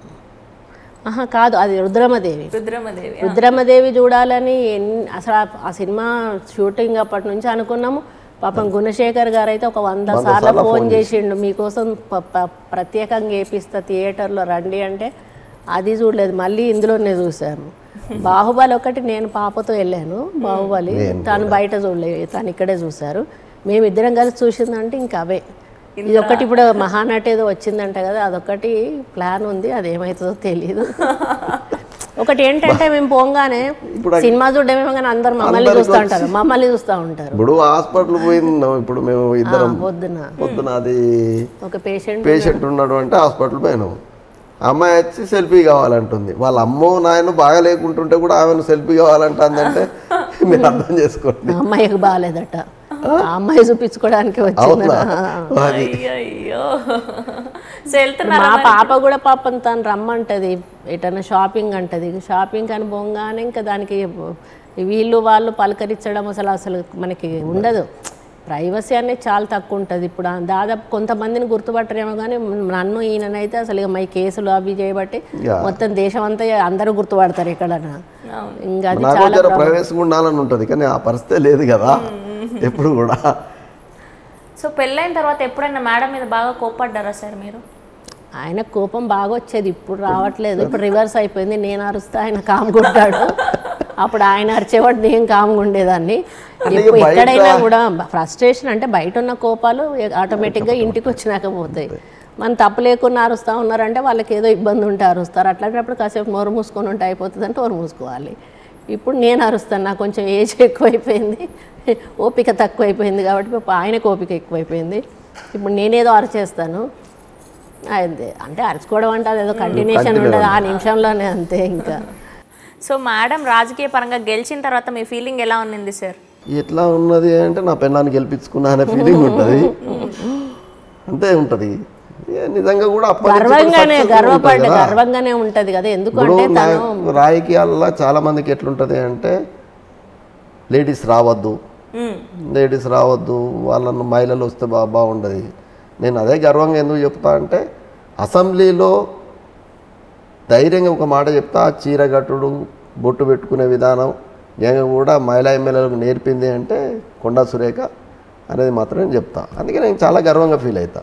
ఆహా కాదు అది రుద్రమదేవి రుద్రమదేవి రుద్రమదేవి చూడాలని ఎన్ని- అసలు ఆ- ఆ సినిమా షూటింగ్ అప్పటి నుంచి అనుకున్నాము పాపం గుణశేఖర్ గారు అయితే ఒక వంద సార్లు ఫోన్ చేసిండు మీకోసం ప- ప- ప్రత్యేకంగా వేపిస్తా థియేటర్లో రండి అంటే అది చూడలేదు మళ్ళీ ఇందులోనే చూసాము బాహుబలి ఒకటి నేను పాపతో వెళ్ళాను బాహుబలి తను బయట చూడలేదు తను ఇక్కడే చూశారు మేమిద్దరం కలిసి చూసిందంటే ఇంకా అవే ఇది ఒకటి ఇప్పుడు మహానటి ఏదో వచ్చిందంట కదా అదొకటి ప్లాన్ ఉంది అది ఏమవుతుందో తెలియదు ఒకటి ఏంటంటే మేము పోగానే సినిమా చూడడమేమో కానీ అందరు మమ్మల్ని చూస్తూ ఉంటారు మమ్మల్ని చూస్తూ ఉంటారు ఇప్పుడు హాస్పిటల్ పోయినాం ఇప్పుడు మేము ఇద్దరం పొద్దున పొద్దున అది ఒక పేషెంట్ పేషెంట్ ఉన్నాడు అంటే హాస్పిటల్ పోయినాం అమ్మాయి వచ్చి సెల్ఫీ కావాలంటుంది వాళ్ళ అమ్మో నాయన బాగా లేకుంటుంటే కూడా ఆమెను సెల్ఫీ కావాలంటుందంటే మీరు అర్థం చేసుకోండి ఆ అమ్మాయికి బాగాలేదట ఆ అమ్మాయి చూపించుకోవడానికి వచ్చింది అవునా అది అయ్యో సో వెళ్తున్నారా మా పాప కూడా పాపం తను రమ్మంటది ఎటన్నా షాపింగ్ అంటది షాపింగ్ అని పోగానే ఇంకా దానికి వీళ్ళు వాళ్ళు పలకరించడం అసలు అసలు మనకి ఉండదు ప్రైవసీ అనేది చాలా తక్కువ ఉంటుంది ఇప్పుడు ఆ దాదాపు కొంతమందిని గుర్తుపట్టరేమో కానీ నన్ను ఈయననైతే అసలు ఇక మై కేసులు అవి చేయబట్టి Yeah. మొత్తం దేశం అంతా అందరూ గుర్తుపడతారు ఎక్కడన్నా ఇంకా అది నాకు చాలా జర ప్రైవేస్గా ఉండాలని ఉంటుంది కానీ ఆ పరిస్థితి లేదు కదా ఎప్పుడు కూడా సో పెళ్ళైన తర్వాత ఎప్పుడైనా మేడం మీద బాగా కోప్పడ్డారా సార్ మీరు ఆయన కోపం బాగా వచ్చేది ఇప్పుడు రావట్లేదు ఇప్పుడు రివర్స్ అయిపోయింది నేను అరుస్తా ఆయన కామ్గుంటాడు అప్పుడు ఆయన అరిచేవాడు నేను కామ్గా ఉండేదాన్ని అంటే ఎప్పు- బయట- ఎక్కడైనా కూడా ఫ్రస్ట్రేషన్ అంటే బయట ఉన్న కోపాలు ఆటోమేటిక్గా ఇంటికి వచ్చినాక పోతాయి మనం తప్పు లేకుండా అరుస్తూ ఉన్నారంటే వాళ్ళకి ఏదో ఇబ్బంది ఉంటే అరుస్తారు అట్లాంటప్పుడు కాసేపు నోరు మూసుకొని ఉంటే అయిపోతుంది అంటే నోరు మూసుకోవాలి ఇప్పుడు నేను అరుస్తాను నాకు కొంచెం ఏజ్ ఎక్కువైపోయింది ఓపిక తక్కువైపోయింది కాబట్టి పాపం ఆయనకు ఓపిక ఎక్కువైపోయింది ఇప్పుడు నేనేదో అరిచేస్తాను అంతే అంటే అరుచుకోవడం అంటే అదేదో కంటిన్యూషన్ ఉండదు ఆ నిమిషంలోనే అంతే ఇంకా సో మేడం రాజకీయ పరంగా గెలిచిన తర్వాత మీ ఫీలింగ్ ఎలా ఉన్నింది సార్ ఎట్లా ఉన్నది అంటే నా పెళ్ళాన్ని గెలిపించుకున్నా అనే ఫీలింగ్ ఉంటుంది అంతే ఉంటుంది ఏ నిజంగా కూడా అప్పటి నుంచి ఇప్పుడు గర్వంగానే successful గర్వపడ్డ ఉంటుంది కదా. గర్వంగానే ఉంటది కదా ఇప్పుడు ఎందుకంటే నా తను రాజకీయాల్లో చాలా మందికి ఎట్లుంటుంది అంటే లేడీస్ రావద్దు లేడీస్ రావద్దు వాళ్ళను మహిళలు వస్తే బా బాగుండదు నేను అదే గర్వంగా ఎందుకు చెప్తా అంటే అసెంబ్లీలో ధైర్యంగా ఒక మాట చెప్తా చీర కట్టుడు బొట్టు పెట్టుకునే విధానం నేను కూడా మహిళా ఎమ్మెల్యేలకు నేర్పింది అంటే కొండా సురేఖ అనేది మాత్రం నేను చెప్తా అందుకే నేను చాలా గర్వంగా ఫీల్ అవుతా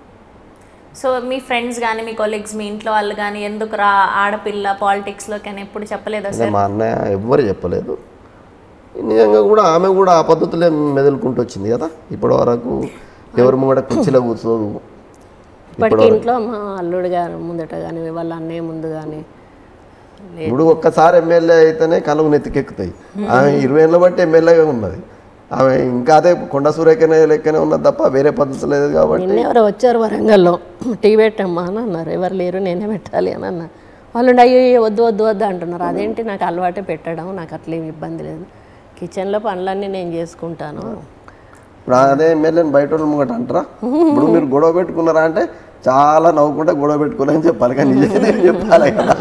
సో మీ ఫ్రెండ్స్ కానీ మీ కొలీగ్స్ మీ ఇంట్లో వాళ్ళు కానీ ఎందుకు రా ఆడపిల్ల పాలిటిక్స్లోకి అని ఎప్పుడు చెప్పలేదా అంటే సార్ మా అన్నయ్య ఎవ్వరు చెప్పలేదు నిజంగా కూడా ఆమె కూడా ఆ పద్ధతులే మెదులుకుంటూ వచ్చింది కదా ఇప్పటి వరకు ఎవరి ముంగట కుర్చీలో కూర్చోదు ఇప్పటికి ఇంట్లో మా అల్లుడు గారు ముందట కానీ వాళ్ళ అన్నయ్య ముందు కానీ ఇప్పుడు ఒక్కసారి ఎమ్మెల్యే అయితేనే కలుగు నెత్తికెక్కుతాయి ఆమె ఇరవై ఏళ్ళ బట్టి ఎమ్మెల్యేగా ఉన్నది ఆమె ఇంకా అదే కొండ సూర్యకనే లెక్కనే ఉన్నది తప్ప వేరే పద్ధతి లేదు కాబట్టి నిన్న ఎవరో వచ్చారు వరంగల్లో టీ పెట్టమ్మా అని అన్నారు ఎవరు లేరు నేనే పెట్టాలి అని అన్న వాళ్ళు ఉండి, అయ్యో అయ్యో, వద్దు వద్దు వద్దు అంటున్నారు అదేంటి నాకు అలవాటే పెట్టడం నాకు అట్లేం ఇబ్బంది లేదు కిచెన్లో పనులన్నీ నేను చేసుకుంటాను ఇప్పుడు అదే ఎమ్మెల్యేని బయట వాళ్ళు ముంగట అంటారా ఇప్పుడు మీరు గొడవ పెట్టుకున్నారా అంటే చాలా నవ్వుకుంటా గొడవ పెట్టుకోలే అని చెప్పాలి కానీ నిజంగా చెప్పాలి కదా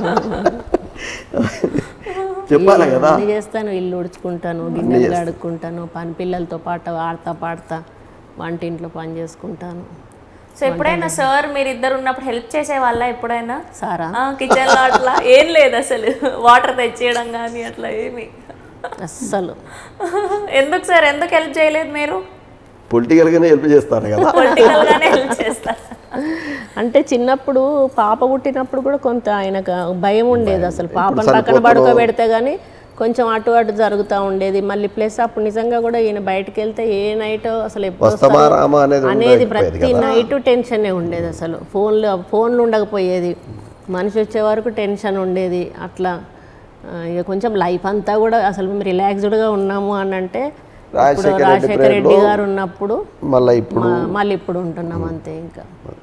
చెప్పాలి కదా అన్ని చేస్తాను ఇల్లు ఉడుచుకుంటాను గిన్నెలు కడుక్కుంటాను పని పిల్లలతో పాటు ఆడతా పాడతా వంటింట్లో పని చేసుకుంటాను సో ఎప్పుడైనా సార్ మీరు ఇద్దరు ఉన్నప్పుడు హెల్ప్ చేసే వాళ్ళ ఎప్పుడైనా సారా కిచెన్ లో అట్లా ఏం లేదు అసలు వాటర్ తెచ్చేయడం కానీ అట్లా ఏమి అస్సలు ఎందుకు సార్ ఎందుకు హెల్ప్ చేయలేదు మీరు పొలిటికల్గానే హెల్ప్ చేస్తాను కదా పొలిటికల్ గానే హెల్ప్ చేస్తారు అంటే చిన్నప్పుడు పాప పుట్టినప్పుడు కూడా కొంత ఆయనకు భయం ఉండేది అసలు పాపను ఇప్పుడు పక్కన సరిపోతుందో- పడుకోబెడితే కానీ కొంచెం అటు అటు జరుగుతూ ఉండేది మళ్ళీ ప్లస్ అప్పుడు నిజంగా కూడా ఈయన బయటకు వెళ్తే ఏ నైట్ అసలు ఎప్పుడు వస్తామా వస్తారో రామా అనేది అనేది ఉండకపోయేది ప్రతి కదా. నైట్ టెన్షనే ఉండేది అసలు ఫోన్లు ఫోన్లు ఉండకపోయేది మనిషి వచ్చే వరకు టెన్షన్ ఉండేది అట్లా ఆ, ఇక కొంచెం లైఫ్ అంతా కూడా అసలు మేము రిలాక్స్డ్గా ఉన్నాము అని అంటే ఇప్పుడు రాజశేఖర రెడ్డి రాజశేఖర రెడ్డి period లో గారు ఉన్నప్పుడు మళ్ళీ ఇప్పుడు మా- మళ్ళీ ఇప్పుడు ఉంటున్నాం అంతే ఇంకా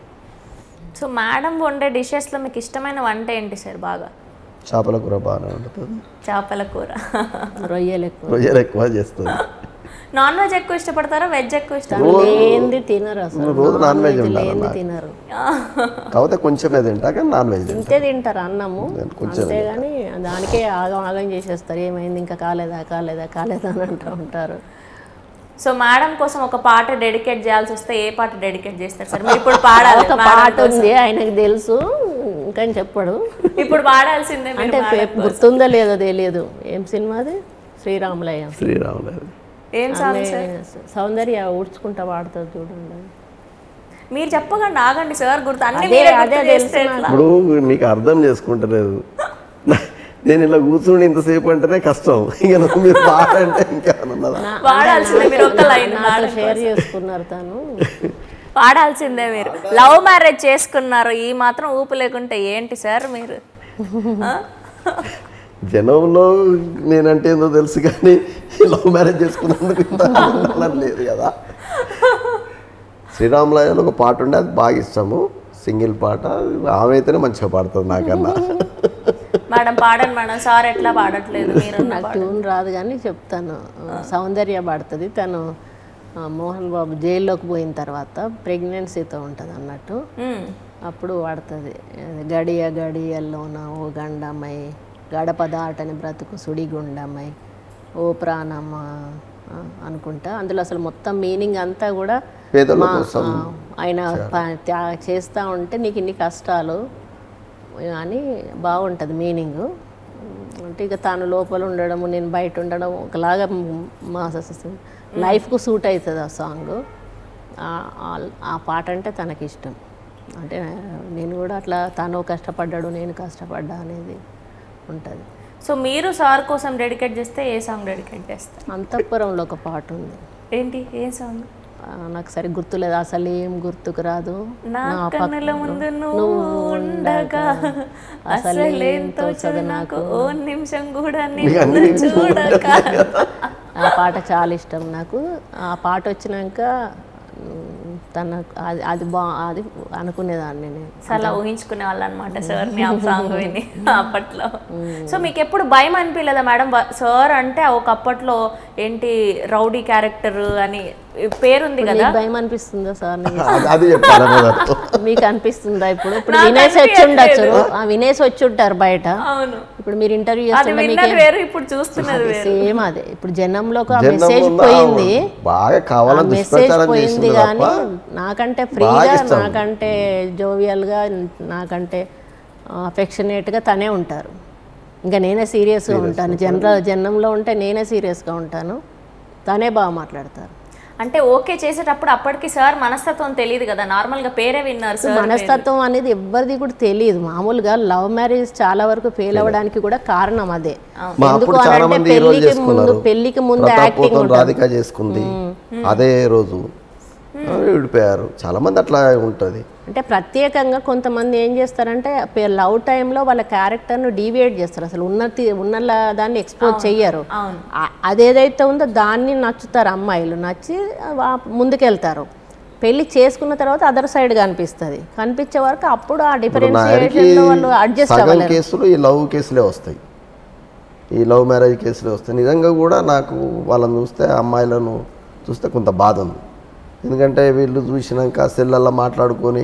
సో మేడం వండే డిషెస్లో మీకు ఇష్టమైన వంట ఏంటి సార్ బాగా చేపల కూర బాగానే ఉంటుంది చేపల కూర రొయ్యలు ఎక్కువ రొయ్యలు ఎక్కువ చేస్తుంది నాన్ వెజ్ ఎక్కువ ఇష్టపడతారా వెజ్ ఎక్కువ ఇష్టం లేనిది తినరు అసలు రోజు నాన్ వెజ్ నాన్ ఉండాలి లేనిది నాకు. తినరు కాకపోతే కొంచెమే తింటా కానీ నాన్ వెజ్ తింటా ఇంతే తింటారు అన్నము కొంచెం అంతేగాని దానికే ఆగం ఆగం చేసేస్తారు ఏమైంది ఇంకా కాలేదా కాలేదా కాలేదా అని అంటూ ఉంటారు సో మేడం కోసం ఒక పాట డెడికేట్ చేయాల్సి వస్తే ఏ పాట డెడికేట్ చేస్తారు సార్ మీరు ఇప్పుడు పాడాలి ఒక మేడం పాట కోసం. ఉంది ఆయనకు తెలుసు ఇంకా చెప్పడు ఇప్పుడు పాడాల్సిందే మీరు అంటే మేడం కోసం. గుర్తుందో లేదో తెలియదు ఏం సినిమాది శ్రీరాములయ్య శ్రీరాములు ఏం సాంగ్ ఆమె సార్ సౌందర్య ఊడ్చుకుంటా వాడుతుంది చూడండి మీరు చెప్పకండి ఆగండి సార్ గుర్తు అన్ని అదే- మీరే అదే గుర్తు చేస్తే తెలుసు ఎట్లా? ఇప్పుడు నీకు అర్థం చేసుకుంటలేదు నేను ఇలా కూర్చుని ఇంతసేపు అంటేనే కష్టం ఇక నువ్వు మీరు పాడంటే ఇంకా ఉన్నదా నా- పాడాల్సిందే మీరు ఒక్క లైన్ నాతో మేడం షేర్ కోసం. చేసుకున్నారు తను పాడాల్సిందే మీరు లవ్ మ్యారేజ్ చేసుకున్నారు ఈ మాత్రం ఊపు లేకుంటే ఏంటి సార్ మీరు ఆ? జనంలో నేనంటే ఏందో తెలుసు కానీ లవ్ మ్యారేజ్ చేసుకున్నందుకు ఇంత ఆనందం లేదు కదా శ్రీరాములయ్యలో ఒక పాట ఉండే అది బాగా ఇష్టము సింగిల్ పాట ఆమె అయితేనే మంచిగా పాడుతుంది నాకన్నా మేడం పాడండి మేడం సార్ ఎట్లా పాడట్లేదు మీరు నాకు ట్యూన్ రాదు కానీ చెప్తాను సౌందర్య పాడుతుంది తను ఆ, మోహన్ బాబు జైల్లోకి పోయిన తర్వాత ప్రెగ్నెన్సీతో ఉంటుంది అన్నట్టు అప్పుడు వాడుతుంది అది గడియ గడియల్లోన ఓ గండమై గడప దాటని బ్రతుకు సుడిగుండమై ఓ ప్రాణమ్మ ఆ, అనుకుంటా అందులో అసలు మొత్తం మీనింగ్ అంతా కూడా పేదల మా- కోసం ఆ, ఆయన ప- త్యా- చేస్తా ఉంటే నీకు ఇన్ని కష్టాలు అని బాగుంటుంది మీనింగ్ అంటే ఇక తాను లోపల ఉండడము నేను బయట ఉండడం ఒకలాగా మ్- మా లైఫ్కు సూట్ అవుతుంది ఆ సాంగ్ ఆ పాట అంటే తనకి ఇష్టం అంటే నేను కూడా అట్లా తను కష్టపడ్డాడు నేను కష్టపడ్డా అనేది ఉంటుంది సో మీరు సార్ కోసం డెడికేట్ చేస్తే ఏ సాంగ్ డెడికేట్ చేస్తారు అంతఃపురంలో ఒక పాట ఉంది ఏంటి ఏ సాంగ్ ఆ, నాకు సరి గుర్తులేదు అసలు ఏం గుర్తుకు రాదు నా నా పక్క- కన్నుల ముందు నువ్వు ఉండగా అసలేం తోచదు నాకు ఓ నిమిషం కూడా నిన్ను చూడక ఆ పాట చాలా ఇష్టం నాకు ఆ పాట వచ్చినాక మ్, తన అది అది బా అది అనుకునేదాన్ని నేను చాలా ఊహించుకునే వాళ్ళు అనమాట సార్ని ఆ సాంగ్ విని అప్పట్లో సో మీకు ఎప్పుడు భయం అనిపించలేదా మేడం సార్ అంటే ఒకప్పట్లో ఏంటి రౌడీ క్యారెక్టర్ అని పేరుంది కదా మీకు భయం అనిపిస్తుందా సార్ నీకు? అది- అది చెప్పాలి అన్నమాట. మీకు అనిపిస్తుందా ఇప్పుడు ఇప్పుడు నాకు వినేసి వచ్చి ఉండొచ్చు అనిపించట్లేదు. ఆ వినేసి వచ్చి ఉంటారు బయట అవును ఇప్పుడు మీరు ఇంటర్వ్యూ అది చేస్తుంటే విన్నది మీకు వేరు ఇప్పుడు చూస్తున్నది వేరు సేమ్ అదే ఇప్పుడు జనంలోకి ఆ జనం మెసేజ్ ఉందా? పోయింది బాగా ఆ కావాలని మెసేజ్ దుష్ప్రచారం పోయింది చేసింది కానీ తప్ప నాకంటే బాగా ఫ్రీగా ఇష్టం. నాకంటే జోవియల్గా నాకంటే అఫెక్షనేట్గా తనే ఉంటారు ఇంకా నేనే సీరియస్గా ఉంటాను జనరల్ జనంలో ఉంటే నేనే సీరియస్గా ఉంటాను తనే బాగా మాట్లాడతారు అంటే ఓకే చేసేటప్పుడు అప్పటికి సార్ మనస్తత్వం తెలియదు కదా నార్మల్ గా పేరే విన్నారు సార్ మనస్తత్వం అనేది ఎవరిది కూడా తెలియదు మామూలుగా లవ్ మ్యారేజ్ చాలా వరకు ఫెయిల్ అవ్వడానికి కూడా కారణం అదే మా ఎందుకు అప్పుడు చాలా అనంటే మంది హీరోలు పెళ్లికి ముందు చేసుకున్నారు పెళ్లికి ముందు ప్రతాప్ యాక్టింగ్ పోతన్ ఉంటుంది రాధిక చేసుకుంది అదే రోజు విడిపోయారు చాలా మంది అట్లా ఉంటది అంటే ప్రత్యేకంగా కొంతమంది ఏం చేస్తారంటే లవ్ టైంలో వాళ్ళ క్యారెక్టర్ను డీవియేట్ చేస్తారు అసలు ఉన్నతి ఉన్న దాన్ని ఎక్స్పోజ్ చెయ్యరు అవును. ఆ- అదేదైతే ఉందో దాన్ని నచ్చుతారు అమ్మాయిలు నచ్చి వా- ముందుకెళ్తారు పెళ్లి చేసుకున్న తర్వాత అదర్ సైడ్ కనిపిస్తుంది కనిపించే వరకు అప్పుడు ఆ ఇప్పుడు నాయరికి డిఫరెన్షియేషన్లో వాళ్ళు అడ్జస్ట్ సగం అవ్వలేరు కేసులు ఈ లవ్ కేసులే వస్తాయి ఈ లవ్ మ్యారేజ్ కేసులే వస్తాయి నిజంగా కూడా నాకు వాళ్ళని చూస్తే అమ్మాయిలను చూస్తే కొంత బాధ ఉంది ఎందుకంటే వీళ్ళు చూసినాక సెల్లల్లో మాట్లాడుకొని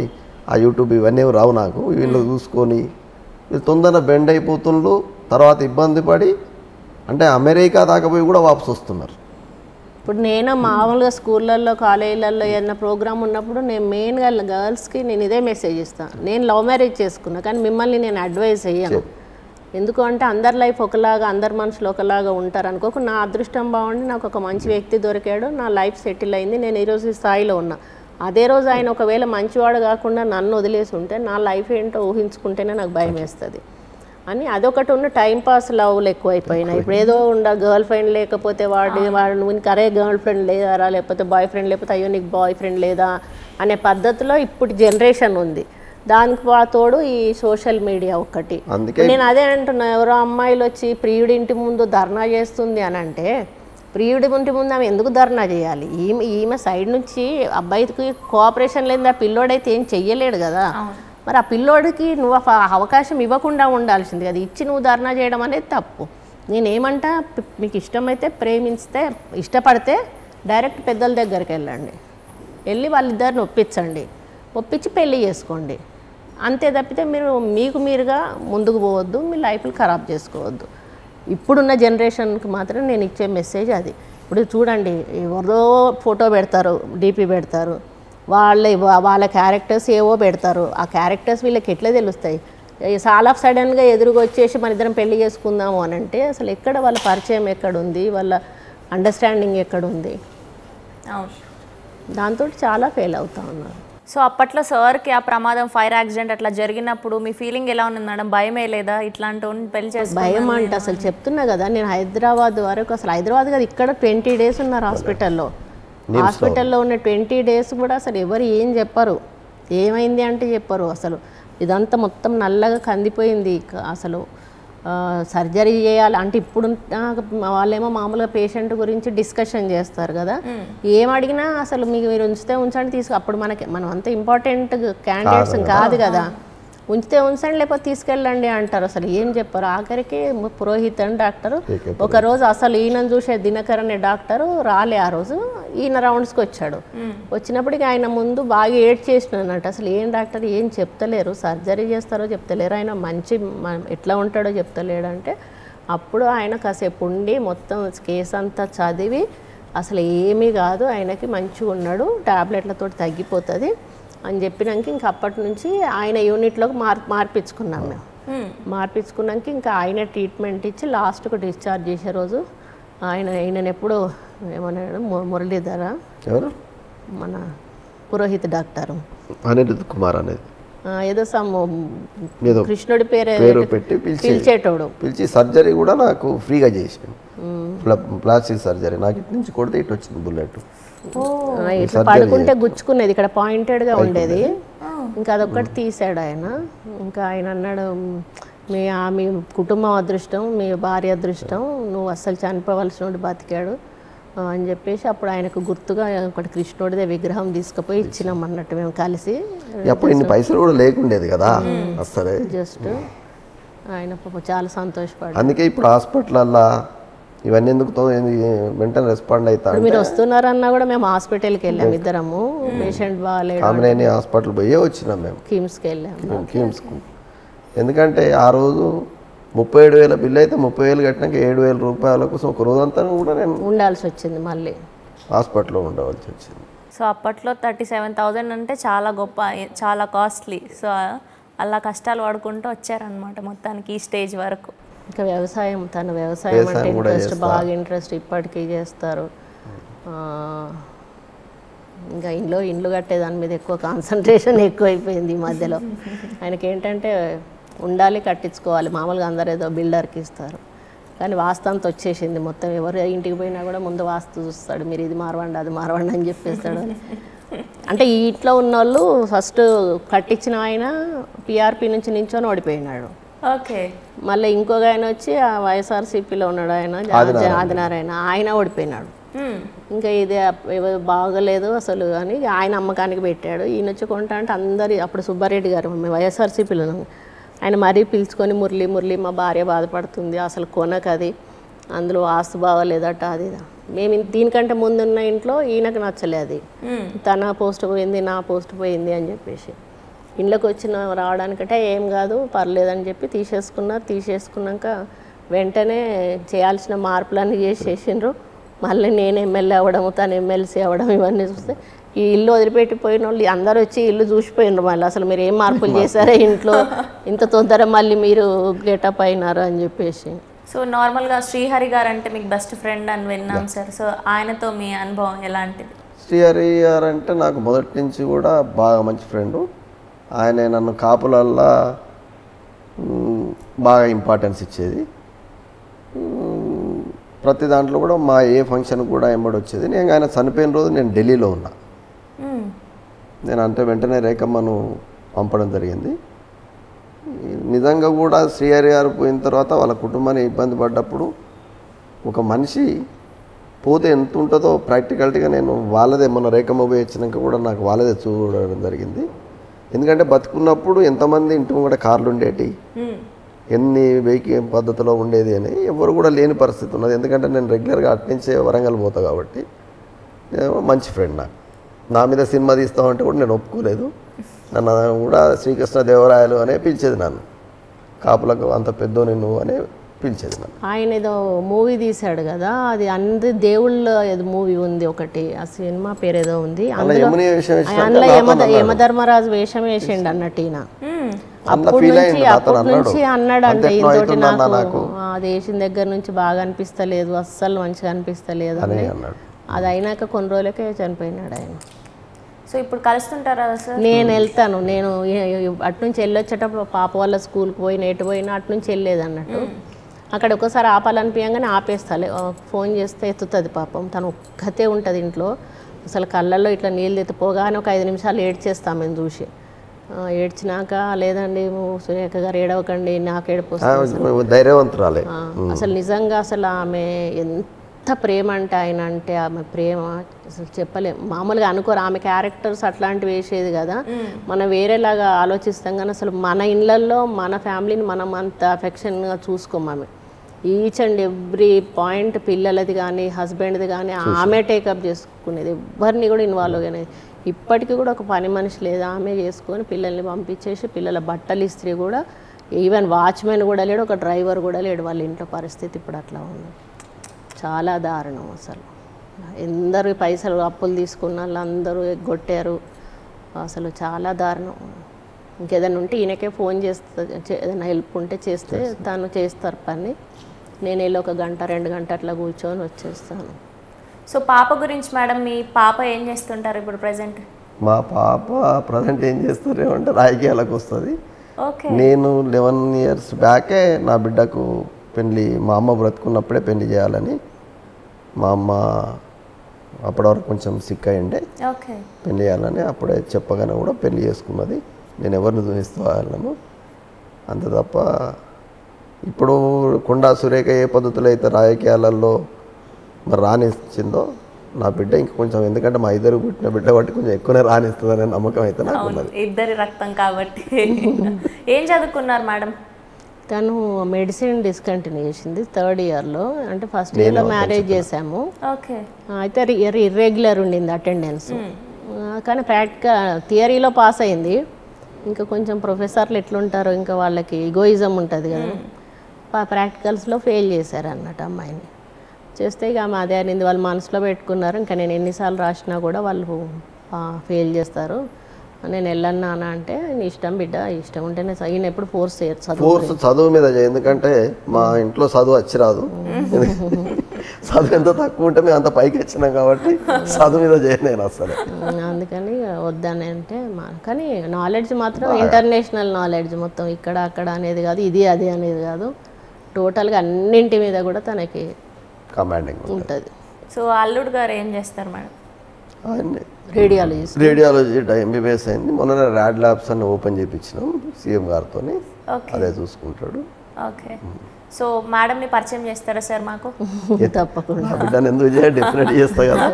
ఆ యూట్యూబ్ ఇవన్నీ ఏమి రావు నాకు వీళ్ళు చూసుకొని వీళ్ళు తొందరగా బెండ్ అయిపోతుండ్రు తర్వాత ఇబ్బంది పడి అంటే అమెరికా దాకా పోయి కూడా వాపసు వస్తున్నారు ఇప్పుడు నేను మామూలుగా స్కూళ్ళల్లో కాలేజీలలో ఏదైనా ప్రోగ్రామ్ ఉన్నప్పుడు నేను మెయిన్గా గర్ల్స్కి నేను ఇదే మెసేజ్ ఇస్తాను నేను లవ్ మ్యారేజ్ చేసుకున్నా కానీ మిమ్మల్ని నేను అడ్వైస్ చెయ్యను ఎందుకు అంటే అందరి లైఫ్ ఒకలాగా అందరి మనుషులు ఒకలాగా ఉంటారు అనుకోక నా అదృష్టం బాగుండి నాకు ఒక మంచి వ్యక్తి దొరికాడు నా లైఫ్ సెటిల్ అయింది నేను ఈరోజు ఈ స్థాయిలో ఉన్నా అదే రోజు ఆయన ఒకవేళ మంచివాడు కాకుండా నన్ను వదిలేసి ఉంటే నా లైఫ్ ఏంటో ఊహించుకుంటేనే నాకు భయం వేస్తుంది అని అదొకటి ఉన్న టైం పాస్ లవ్లు ఎక్కువైపోయినాయి ఇప్పుడు ఏదో ఉండ గర్ల్ ఫ్రెండ్ లేకపోతే వాడి వాడు నువ్వు నీకు అరే గర్ల్ ఫ్రెండ్ లేదా లేకపోతే బాయ్ ఫ్రెండ్ లేకపోతే అయ్యో నీకు బాయ్ ఫ్రెండ్ లేదా అనే పద్ధతిలో ఇప్పుడు జనరేషన్ ఉంది దానికి వా- తోడు ఈ సోషల్ మీడియా ఒక్కటి అందుకే నేను అదే అంటున్నా ఎవరో అమ్మాయిలు వచ్చి ప్రియుడి ఇంటి ముందు ధర్నా చేస్తుంది అని అంటే ప్రియుడి ఇంటి ముందు ఆమె ఎందుకు ధర్నా చేయాలి ఈమె ఈమె సైడ్ నుంచి అబ్బాయికి కోఆపరేషన్ లేదు ఆ పిల్లోడైతే ఏం చెయ్యలేడు కదా మరి ఆ పిల్లోడికి నువ్వు ఆ ఫ- అవకాశం ఇవ్వకుండా ఉండాల్సింది కదా ఇచ్చి నువ్వు ధర్నా చేయడం అనేది తప్పు నేనేమంటా పి- మీకు ఇష్టమైతే ప్రేమిస్తే ఇష్టపడితే డైరెక్ట్ పెద్దల దగ్గరికి వెళ్ళండి వెళ్ళి వాళ్ళిద్దరిని ఒప్పించండి ఒప్పించి పెళ్లి చేసుకోండి అంతే తప్పితే మీరు మీకు మీరుగా ముందుకు పోవద్దు మీ లైఫ్ని ఖరాబ్ చేసుకోవద్దు ఇప్పుడున్న జనరేషన్కి మాత్రం నేను ఇచ్చే మెసేజ్ అది ఇప్పుడు చూడండి ఎవరో ఫోటో పెడతారు డీపీ పెడతారు వాళ్ళ వాళ్ళ క్యారెక్టర్స్ ఏవో పెడతారు ఆ క్యారెక్టర్స్ వీళ్ళకి ఎట్లా తెలుస్తాయి చాలా సడన్గా ఎదురుగా వచ్చేసి మన ఇద్దరం పెళ్లి చేసుకుందాము అని అంటే అసలు ఎక్కడ వాళ్ళ పరిచయం ఎక్కడ ఉంది వాళ్ళ అండర్స్టాండింగ్ ఎక్కడ ఉంది అవును దాంతో చాలా ఫెయిల్ అవుతా ఉన్నారు సో అప్పట్లో సార్కి ఆ ప్రమాదం ఫైర్ యాక్సిడెంట్ అట్లా జరిగినప్పుడు మీ ఫీలింగ్ ఎలా ఉంది మేడం భయమే లేదా ఇట్లాంటి వాడిని పెళ్లి చేసి భయం అంటే అసలు చెప్తున్నా కదా నేను హైదరాబాద్ వరకు అసలు హైదరాబాద్ కదా ఇక్కడ ట్వంటీ డేస్ ఉన్నారు హాస్పిటల్లో హాస్పిటల్లో ఉన్న ట్వంటీ డేస్ కూడా అసలు ఎవరు ఏం చెప్పరు ఏమైంది అంటే చెప్పరు అసలు ఇదంతా మొత్తం నల్లగా కందిపోయింది ఇక అసలు సర్జరీ చేయాలి అంటే ఇప్పుడు ఆ, వాళ్ళేమో మామూలుగా పేషెంట్ గురించి డిస్కషన్ చేస్తారు కదా ఏం అడిగినా అసలు మీకు మీరు ఉంచితే ఉంచండి తీసుకు అప్పుడు మనకి మనం అంత ఇంపార్టెంట్ క్యాండిడేట్స్ కాదు కదా ఉంచితే ఉంచండి లేకపోతే తీసుకెళ్ళండి అంటారు అసలు ఏం చెప్పారు ఆఖరికి ము- పురోహిత్ అని డాక్టరు ఒక రోజు అసలు ఈయనను చూసే దినకర్ అనే డాక్టరు రాలే ఆ రోజు ఈయన రౌండ్స్కి వచ్చాడు వచ్చినప్పటికి ఆయన ముందు బాగా ఏడ్ చేసినట్టు అసలు ఏం డాక్టర్ ఏం చెప్తలేరు సర్జరీ చేస్తారో చెప్తలేరు ఆయన మంచి మ- ఎట్లా ఉంటాడో చెప్తలేడు అంటే అప్పుడు ఆయన కాసేపు ఉండి మొత్తం కేసు అంతా చదివి అసలు ఏమీ కాదు ఆయనకి మంచిగా ఉన్నాడు టాబ్లెట్లతో తగ్గిపోతుంది అని చెప్పినాక ఇంక అప్పటి నుంచి ఆయన యూనిట్లోకి మార్ మార్పించుకున్నాం మేము మార్పించుకున్నాక ఇంకా ఆయన ట్రీట్మెంట్ ఇచ్చి లాస్ట్కు డిశ్చార్జ్ చేసే రోజు ఆయన ఈయనను ఎప్పుడు ఏమన్నాడు ము- మురళీధర ఎవరు మన పురోహిత్ డాక్టరు అనిరుద్ కుమార్ అనేది ఆ, ఏదో సమ్ ఏదో కృష్ణుడి పేరు పేరు పెట్టి పిలిచి పిలిచేటోడు పిలిచి సర్జరీ కూడా నాకు ఫ్రీగా చేసాను ప్లాస్టిక్ సర్జరీ నాకు ఇటు నుంచి కొడితే ఇటు వచ్చింది బుల్లెట్ ఆ, ఇట్లా పడుకుంటే గుచ్చుకునేది ఇక్కడ పాయింటెడ్గా ఉండేది ఇంకా అదొక్కటి తీసాడు ఆయన ఇంకా ఆయన అన్నాడు మీ ఆ మీ కుటుంబం అదృష్టం మీ భార్య అదృష్టం నువ్వు అస్సలు చనిపోవలసిన వాడు బతికాడు ఆ, అని చెప్పేసి అప్పుడు ఆయనకు గుర్తుగా ఒకటి కృష్ణుడిదే విగ్రహం తీసుకుపోయి ఇచ్చినాం అన్నట్టు మేము కలిసి అప్పుడు ఇన్ని పైసలు కూడా లేకుండేది కదా అసలే జస్ట్ ఆయన పాపం చాలా సంతోషపడ్డాడు అందుకే ఇప్పుడు హాస్పిటల్లో ఇవన్నీ ఎందుకు వెంటనే రెస్పాండ్ అవుతా ఇప్పుడు మీరు వస్తున్నారన్నా కూడా మేము హాస్పిటల్కి వెళ్ళాము ఇద్దరము పేషెంట్ బాగాలేడు కామినేని హాస్పిటల్ పోయే వచ్చినాం మేము కిమ్స్కి వెళ్ళాము కిమ్స్కు ఎందుకంటే ఆ రోజు ముప్పై ఏడు వేల బిల్లు అయితే ముప్పై వేలు కట్టినాక ఏడు వేల రూపాయల కోసం ఒక రోజంతా కూడా నేను ఉండాల్సి వచ్చింది మళ్ళీ హాస్పిటల్లో ఉండవలసి వచ్చింది సో అప్పట్లో థర్టీ సెవెన్ థౌజండ్ అంటే చాలా గొప్ప చాలా కాస్ట్లీ సో అలా కష్టాలు పడుకుంటూ వచ్చారనమాట మొత్తానికి ఈ స్టేజ్ వరకు ఇంకా వ్యవసాయం తన వ్యవసాయం అంటే వ్యవసాయం కూడా ఇంట్రెస్ట్ చేస్తా. బాగా ఇంట్రెస్ట్ ఇప్పటికీ చేస్తారు ఆ, ఇంకా ఇంట్లో ఇండ్లు కట్టే దాని మీద ఎక్కువ కాన్సన్ట్రేషన్ ఎక్కువైపోయింది ఈ మధ్యలో ఆయనకి ఏంటంటే ఉండాలి కట్టించుకోవాలి మామూలుగా అందరు ఏదో బిల్డర్కి ఇస్తారు కానీ వాస్తు అంతా వచ్చేసింది మొత్తం ఎవరు ఇంటికి పోయినా కూడా ముందు వాస్తు చూస్తాడు మీరు ఇది మారవండి అది మారవండి అని చెప్పేస్తాడు అంటే ఈ ఇంట్లో ఉన్న వాళ్ళు ఫస్ట్ కట్టించిన ఆయన పిఆర్పి నుంచి నించొని ఓడిపోయినాడు ఓకే మళ్ళీ ఇంకొక ఆయన వచ్చి ఆ వైఎస్ఆర్సీపీలో ఉన్నాడు ఆయన జా- ఆదినారాయణ ఆయన ఓడిపోయినాడు ఇంకా ఇది అప్- ఏవో బాగలేదు అసలు అని ఆయన అమ్మకానికి పెట్టాడు ఈయన వచ్చి కొంటా అంటే అందరి అప్పుడు సుబ్బారెడ్డి గారు మేము వైఎస్ఆర్సీపీలో ఉన్నాం. ఆయన మరీ పిలుచుకొని మురళి మురళి మా భార్య బాధపడుతుంది అసలు కొనకు అది అందులో ఆస్తు బాగలేదట అది ఇది. మేము ఇన్- దీనికంటే ముందున్న ఇంట్లో ఈయనకు నచ్చలేదు అది తన పోస్ట్ పోయింది నా పోస్ట్ పోయింది అని చెప్పేసి ఇంట్లోకి వచ్చిన రావడానికంటే ఏం కాదు పర్లేదని చెప్పి తీసేసుకున్నారు తీసేసుకున్నాక వెంటనే చేయాల్సిన మార్పులన్నీ చేసేసిండ్రు మళ్ళీ నేను ఎమ్మెల్యే అవ్వడము తను ఎమ్మెల్సీ అవ్వడం ఇవన్నీ చూస్తే ఈ ఇల్లు వదిలిపెట్టి పోయిన వాళ్ళు అందరూ వచ్చి ఇల్లు చూసిపోయినారు మళ్ళీ అసలు మీరు ఏం మార్పులు చేశారో ఇంట్లో ఇంత తొందర మళ్ళీ మీరు గెటప్ అయినారు అని చెప్పేసి సో నార్మల్గా శ్రీహరి గారు అంటే మీకు బెస్ట్ ఫ్రెండ్ అని విన్నాం సార్ సో ఆయనతో మీ అనుభవం ఎలాంటిది శ్రీహరి గారు అంటే నాకు మొదటి నుంచి కూడా బాగా మంచి ఫ్రెండు ఆయన నన్ను కాపులల్లా మ్, బాగా ఇంపార్టెన్స్ ఇచ్చేది మ్, ప్రతి దాంట్లో కూడా మా ఏ ఫంక్షన్ కూడా ఎంబడి వచ్చేది నేను ఆయన చనిపోయిన రోజు నేను ఢిల్లీలో ఉన్నా మ్మ్. నేను అంటే వెంటనే రేఖమ్మను పంపడం జరిగింది ఈ నిజంగా కూడా శ్రీహరి గారు పోయిన తర్వాత వాళ్ళ కుటుంబాన్ని ఇబ్బంది పడ్డప్పుడు ఒక మనిషి పోతే ఎంత ఉంటుందో ప్రాక్టికాలిటీగా నేను వాళ్ళదే మొన్న రేఖమ్మ పోయి వచ్చినాక కూడా నాకు వాళ్ళదే చూడడం జరిగింది ఎందుకంటే బతుకున్నప్పుడు ఎంతమంది ఇంటి కూడా కార్లు ఉండేటి మ్మ్. ఎన్ని వెహికల్ పద్ధతిలో ఉండేది అని ఎవరు కూడా లేని పరిస్థితి ఉన్నది ఎందుకంటే నేను రెగ్యులర్గా అట్నుంచే వరంగల్ పోతా కాబట్టి నేను మంచి ఫ్రెండ్ నాకు నా మీద సినిమా తీస్తామంటే కూడా నేను ఒప్పుకోలేదు నన్ను కూడా శ్రీకృష్ణ దేవరాయలు అనే పిలిచేది నన్ను కాపులకు అంత పెద్ద నువ్వు అనే పిలిచేది నన్ను ఆయన ఏదో మూవీ తీశాడు కదా అది అందరి దేవుళ్ళ ఏదో మూవీ ఉంది ఒకటి ఆ సినిమా పేరు ఏదో ఉంది అలా అందులో యముని విషయం వేసినాక అందులో నాతో యమ అన్నాడు. యమధర్మరాజు వేషం వేసిండు అన్నట్టు ఈయన మ్మ్. అందులో అప్పటి ఫీల్ నుంచి అయ్యిండు నాతో అప్పటి అన్నాడు నుంచి అన్నాడు అంటే అంతెట్నో ఇంతోటి అవుతుందన్న నాకు నాకు ఆ, అది వేసిన దగ్గర నుంచి బాగా అనిపిస్తలేదు అస్సలు మంచిగా అనిపిస్తలేదు అని అని అన్నాడు అది అయినాక కొన్ని రోజులకే చనిపోయినాడు ఆయన సో ఇప్పుడు కలుస్తుంటారా సార్ నేను వెళ్తాను నేను ఏ- ఏ- అటు నుంచి వెళ్ళొచ్చేటప్పుడు పాప వాళ్ళ స్కూల్కి పోయిన ఎటు పోయినా అటు నుంచి వెళ్ళేది అన్నట్టు అక్కడ ఒకసారి ఆపాలనిపించగానే ఆపేస్తాలే ఆ, ఫోన్ చేస్తే ఎత్తుతుంది పాపం తను ఒక్కతే ఉంటుంది ఇంట్లో అసలు కళ్ళల్లో ఇట్లా నీళ్ళు ఎత్తిపోగానే ఒక ఐదు నిమిషాలు ఏడ్చేస్తాం మేము చూసి ఆ, ఏడ్చినాక లేదండి నువ్వు సురేఖ గారు ఏడవకండి నాకు ఏడుపు వస్తుంది ఆ, ధైర్యవంతురాలే ఆ, అసలు నిజంగా అసలు ఆమె ఎంత ప్రేమ అంటే ఆయన అంటే ఆమె ప్రేమ అసలు చెప్పలేం మామూలుగా అనుకోరు ఆమె క్యారెక్టర్స్ అట్లాంటివి వేసేది కదా మనం వేరేలాగా ఆలోచిస్తాం కానీ అసలు మన ఇళ్ళల్లో మన ఫ్యామిలీని మనం అంత అఫెక్షన్గా చూసుకోం ఆమె ఈచ్ అండ్ ఎవ్రీ పాయింట్ పిల్లలది కానీ హస్బెండ్ది కానీ ఆమె టేకప్ చేసుకునేది ఎవరిని కూడా ఇన్వాల్వ్ కానీ ఇప్పటికీ కూడా ఒక పని మనిషి లేదు ఆమె చేసుకొని పిల్లల్ని పంపించేసి పిల్లల బట్టలు ఇస్త్రీ కూడా ఈవెన్ వాచ్మెన్ కూడా లేడు ఒక డ్రైవర్ కూడా లేడు వాళ్ళ ఇంట్లో పరిస్థితి ఇప్పుడు అట్లా ఉంది చాలా దారుణం అసలు ఎందరు పైసలు అప్పులు తీసుకున్న వాళ్ళందరూ ఎగ్గొట్టారు అసలు చాలా దారుణం ఇంకేదైనా ఉంటే ఈయనకే ఫోన్ చేస్తా చే- ఏదైనా హెల్ప్ ఉంటే చేస్తే తను చేస్తారు పని నేను వెళ్ళి ఒక గంట రెండు గంట అట్లా కూర్చొని వచ్చేస్తాను సో పాప గురించి మేడం మీ పాప ఏం చేస్తుంటారు ఇప్పుడు ప్రజెంట్ మా పాప ప్రజెంట్ ఏం చేస్తారు ఏమంటే రాజకీయాలకు వస్తుంది ఓకే నేను లెవెన్ ఇయర్స్ బ్యాకే నా బిడ్డకు పెళ్లి మా అమ్మ బ్రతుకున్నప్పుడే పెళ్లి చేయాలని మా అమ్మ అప్పటి వరకు కొంచెం సిక్ అయ్యిండే ఓకే పెళ్లి చేయాలని అప్పుడే చెప్పగానే కూడా పెళ్లి చేసుకున్నది నేను ఎవరిని చూపిస్తూ వెళ్ళను అంత తప్ప ఇప్పుడు కొండా సురేఖ ఏ పద్ధతిలో అయితే రాజకీయాలలో మరి రాణించిందో నా బిడ్డ ఇంక కొంచెం ఎందుకంటే మా ఇద్దరు పుట్టిన బిడ్డ బట్టి కొంచెం ఎక్కువనే రాణిస్తుందనే నమ్మకం అయితే నాకు అవును ఉన్నది ఇద్దరి రక్తం కాబట్టి ఏం చదువుకున్నారు మేడం తను మెడిసిన్ డిస్కంటిన్యూ చేసింది థర్డ్ ఇయర్లో అంటే ఫస్ట్ ఇయర్లో మ్యారేజ్ చేసాము ఓకే అయితే ఇయర్ ఇర్రెగ్యులర్ ఉండింది అటెండెన్స్ కానీ ప్రాక్టికల్ థియరీలో పాస్ అయింది ఇంకా కొంచెం ప్రొఫెసర్లు ఎట్లుంటారో ఇంకా వాళ్ళకి ఈగోయిజం ఉంటుంది కదా ప్రాక్టికల్స్లో ఫెయిల్ చేశారు అన్నట్టు అమ్మాయిని చేస్తే ఇక ఆమె అదే అనింది వాళ్ళు మనసులో పెట్టుకున్నారు ఇంకా నేను ఎన్నిసార్లు రాసినా కూడా వాళ్ళు ఫెయిల్ చేస్తారు నేను వెళ్ళన్నా అని అంటే నీ ఇష్టం బిడ్డ ఇష్టం ఉంటేనే చ- ఈయన ఎప్పుడు ఫోర్స్ చేయరు చదువు ఫోర్స్ చదువు మీద చేయ- ఎందుకంటే మా ఇంట్లో చదువు వచ్చి రాదు చదువు ఎంత తక్కువ ఉంటే మేము అంత పైకి వచ్చినాం కాబట్టి చదువు మీద చేయను నేను అసలు ఉమ్, అందుకని వద్దని అంటే మా కానీ నాలెడ్జ్ మాత్రం ఇంటర్నేషనల్ నాలెడ్జ్ మొత్తం ఇక్కడ అక్కడ అనేది కాదు ఇది అది అనేది కాదు టోటల్గా అన్నింటి మీద కూడా తనకి కమాండింగ్ ఉంటుంది సో అల్లుడు గారు ఏం చేస్తారు మేడం ఆయన్ని రేడియాలజిస్ట్ రేడియాలజీ ఎంబీబీఎస్ అయింది మొన్న ర్యాడ్ ల్యాబ్స్ అని ఓపెన్ చేయించినాం సీఎం గారితో ఓకే అదే చూసుకుంటాడు ఓకే సో మేడంని పరిచయం చేస్తారా సార్ మాకు తప్పకుండా నా బిడ్డను ఎందుకు చేయ డెఫినెట్ చేస్తా కదా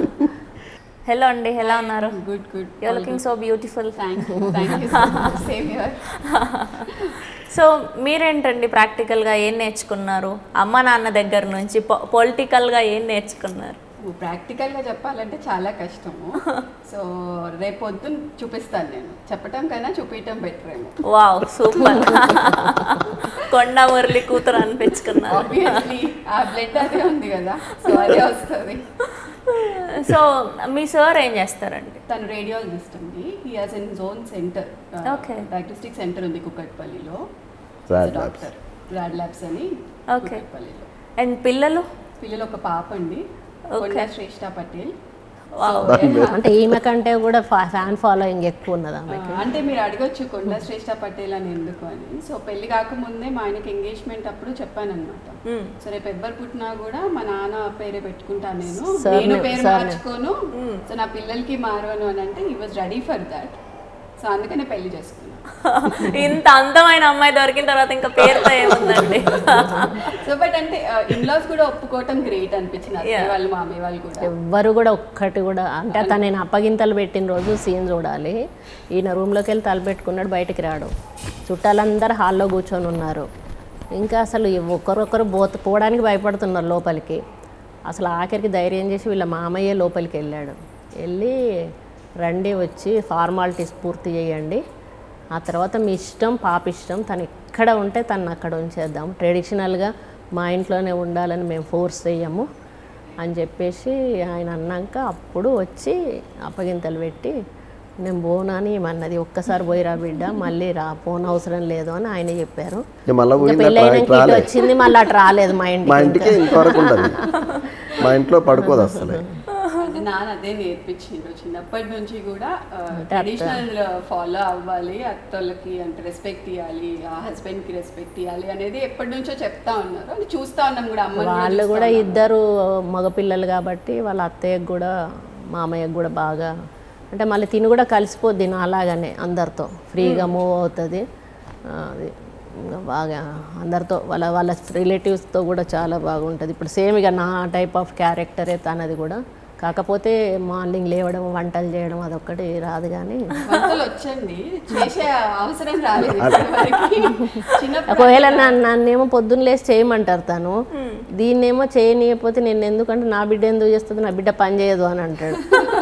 హలో అండి ఎలా ఉన్నారు Good, good. You're looking so beautiful Thank you. Thank you so much. Same here. So మీరేంటండి ప్రాక్టికల్గా ఏం నేర్చుకున్నారు అమ్మ నాన్న దగ్గర నుంచి పొలిటికల్గా ఏం నేర్చుకున్నారు ప్రాక్టికల్గా చెప్పాలంటే చాలా కష్టము సో రేపు పొద్దున్న చూపిస్తాను నేను చెప్పటం కన్నా చూపించటం బెటర్ ఏమో వావ్ సూపర్ కొండ మురళి కూతురు అనిపించుకున్నారు ఆబ్వియస్లీ ఆ బ్లడ్ అదే ఉంది కదా సో అదే వస్తుంది సో మీ సార్ ఏం చేస్తారండి తను రేడియాలజిస్ట్ అండి he has in zone centre Okay. Diagnostic centre ఉంది కుక్కట్పల్లిలో Rad labs. Doctor Rad labs అని Okay. కుక్కట్పల్లిలో అండ్ పిల్లలు పిల్లలు ఒక పాప అండి కొండా శ్రేష్ఠ పటేల్ Wow. అంటే ఈమె కంటే కూడా ఫ్యాన్ ఫాలోయింగ్ ఎక్కువ ఉన్నది ఆమె ఆ, అంటే మీరు అడగొచ్చు కొండా శ్రేష్ఠ పటేల్ అని ఎందుకు అని సో పెళ్లి కాకముందే మా ఆయనకి ఎంగేజ్మెంట్ అప్పుడు చెప్పానన్నమాట Hmm. సో రేపు ఎవ్వరు పుట్టినా కూడా మా నాన్న పేరే పెట్టుకుంటాను నేను Surname, నేను పేరు surname. మార్చుకోను సో నా పిల్లలకి మారవను అని అంటే ఈ was ready for that so అందుకనే పెళ్లి చేసుకున్నాను ఇంత అందమైన అమ్మాయి దొరికిన తర్వాత ఇంకా పేరుతో ఏముందండి సో బట్ అంటే ఇన్లాస్ కూడా ఒప్పుకోవటం గ్రేట్ అనిపించింది అత్తయ్య Yeah. వాళ్ళు మామయ్య వాళ్ళు కూడా ఎవ్వరు కూడా ఒక్కటి కూడా అంటే తను నేను అప్పగింతలు పెట్టిన రోజు సీన్ చూడాలి ఈయన రూమ్లోకి వెళ్ళి తలపెట్టుకున్నాడు బయటికి రాడు చుట్టాలందరూ హాల్లో కూర్చొని ఉన్నారు ఇంకా అసలు ఒకరొకరు పోత పోవడానికి భయపడుతున్నారు లోపలికి అసలు ఆఖరికి ధైర్యం చేసి వీళ్ళ మామయ్య లోపలికి వెళ్ళాడు వెళ్ళి రండి వచ్చి ఫార్మాలిటీస్ పూర్తి చేయండి ఆ తర్వాత మీ ఇష్టం పాప ఇష్టం తను ఎక్కడ ఉంటే తను అక్కడ ఉంచేద్దాం ట్రెడిషనల్గా మా ఇంట్లోనే ఉండాలని మేము ఫోర్స్ చేయము అని చెప్పేసి ఆయన అన్నాక అప్పుడు వచ్చి అప్పగింతలు పెట్టి నేను పోనాని అన్నది ఒక్కసారి పోయిరా బిడ్డ మళ్ళీ రా పోన అవసరం లేదు అని ఆయన చెప్పారు ఇక మళ్ళా ఇంకా పోయింది పెళ్ళి అట్లా అయినాక ఇటు ఇటు రాలేదు వచ్చింది మళ్ళీ అటు రాలేదు మా మా ఇంటికి ఇంటికి ఇంతవరకు ఉండదు మా ఇంట్లో పడుకోదు అసలు అంటే నాన్న అదే నేర్పించిండ్రు చిన్నప్పటి నుంచి కూడా ట్రెడిషనల్ ఫాలో అవ్వాలి అత్తోళ్ళకి అంటే రెస్పెక్ట్ ఇవ్వాలి ఆ హస్బెండ్ కి రెస్పెక్ట్ ఇవ్వాలి అనేది ఎప్పటి నుంచో చెప్తా ఉన్నారు అంటే చూస్తా ఉన్నాం కూడా అమ్మ వాళ్ళు కూడా ఇద్దరు మగపిల్లలు కాబట్టి వాళ్ళ అత్తయ్యకు కూడా మామయ్యకు కూడా బాగా అంటే మళ్ళీ తిని కూడా కలిసిపోద్ది నా అలాగనే అందరితో ఫ్రీగా మూవ్ అవుతుంది ఆ, అది ఇంకా బాగా అందరితో వాళ్ళ వాళ్ళ రిలేటివ్స్తో కూడా చాలా బాగుంటుంది ఇప్పుడు సేమ్ ఇక నా టైప్ ఆఫ్ క్యారెక్టరే తనది కూడా కాకపోతే మార్నింగ్ లేవడం వంటలు చేయడం అదొక్కటి రాదు కానీ వంటలు వచ్చండి చేసే అవసరం రాలేదు ఇప్పటివరకు. చిన్నప్పుడు ఒకవేళ నన్ను నన్నేమో పొద్దున్న లేచి చేయమంటారు తను దీన్నేమో చేయనీయకపోతే నేను ఎందుకంటే నా బిడ్డ ఎందుకు చేస్తుంది నా బిడ్డ పని చేయదు అని అంటాడు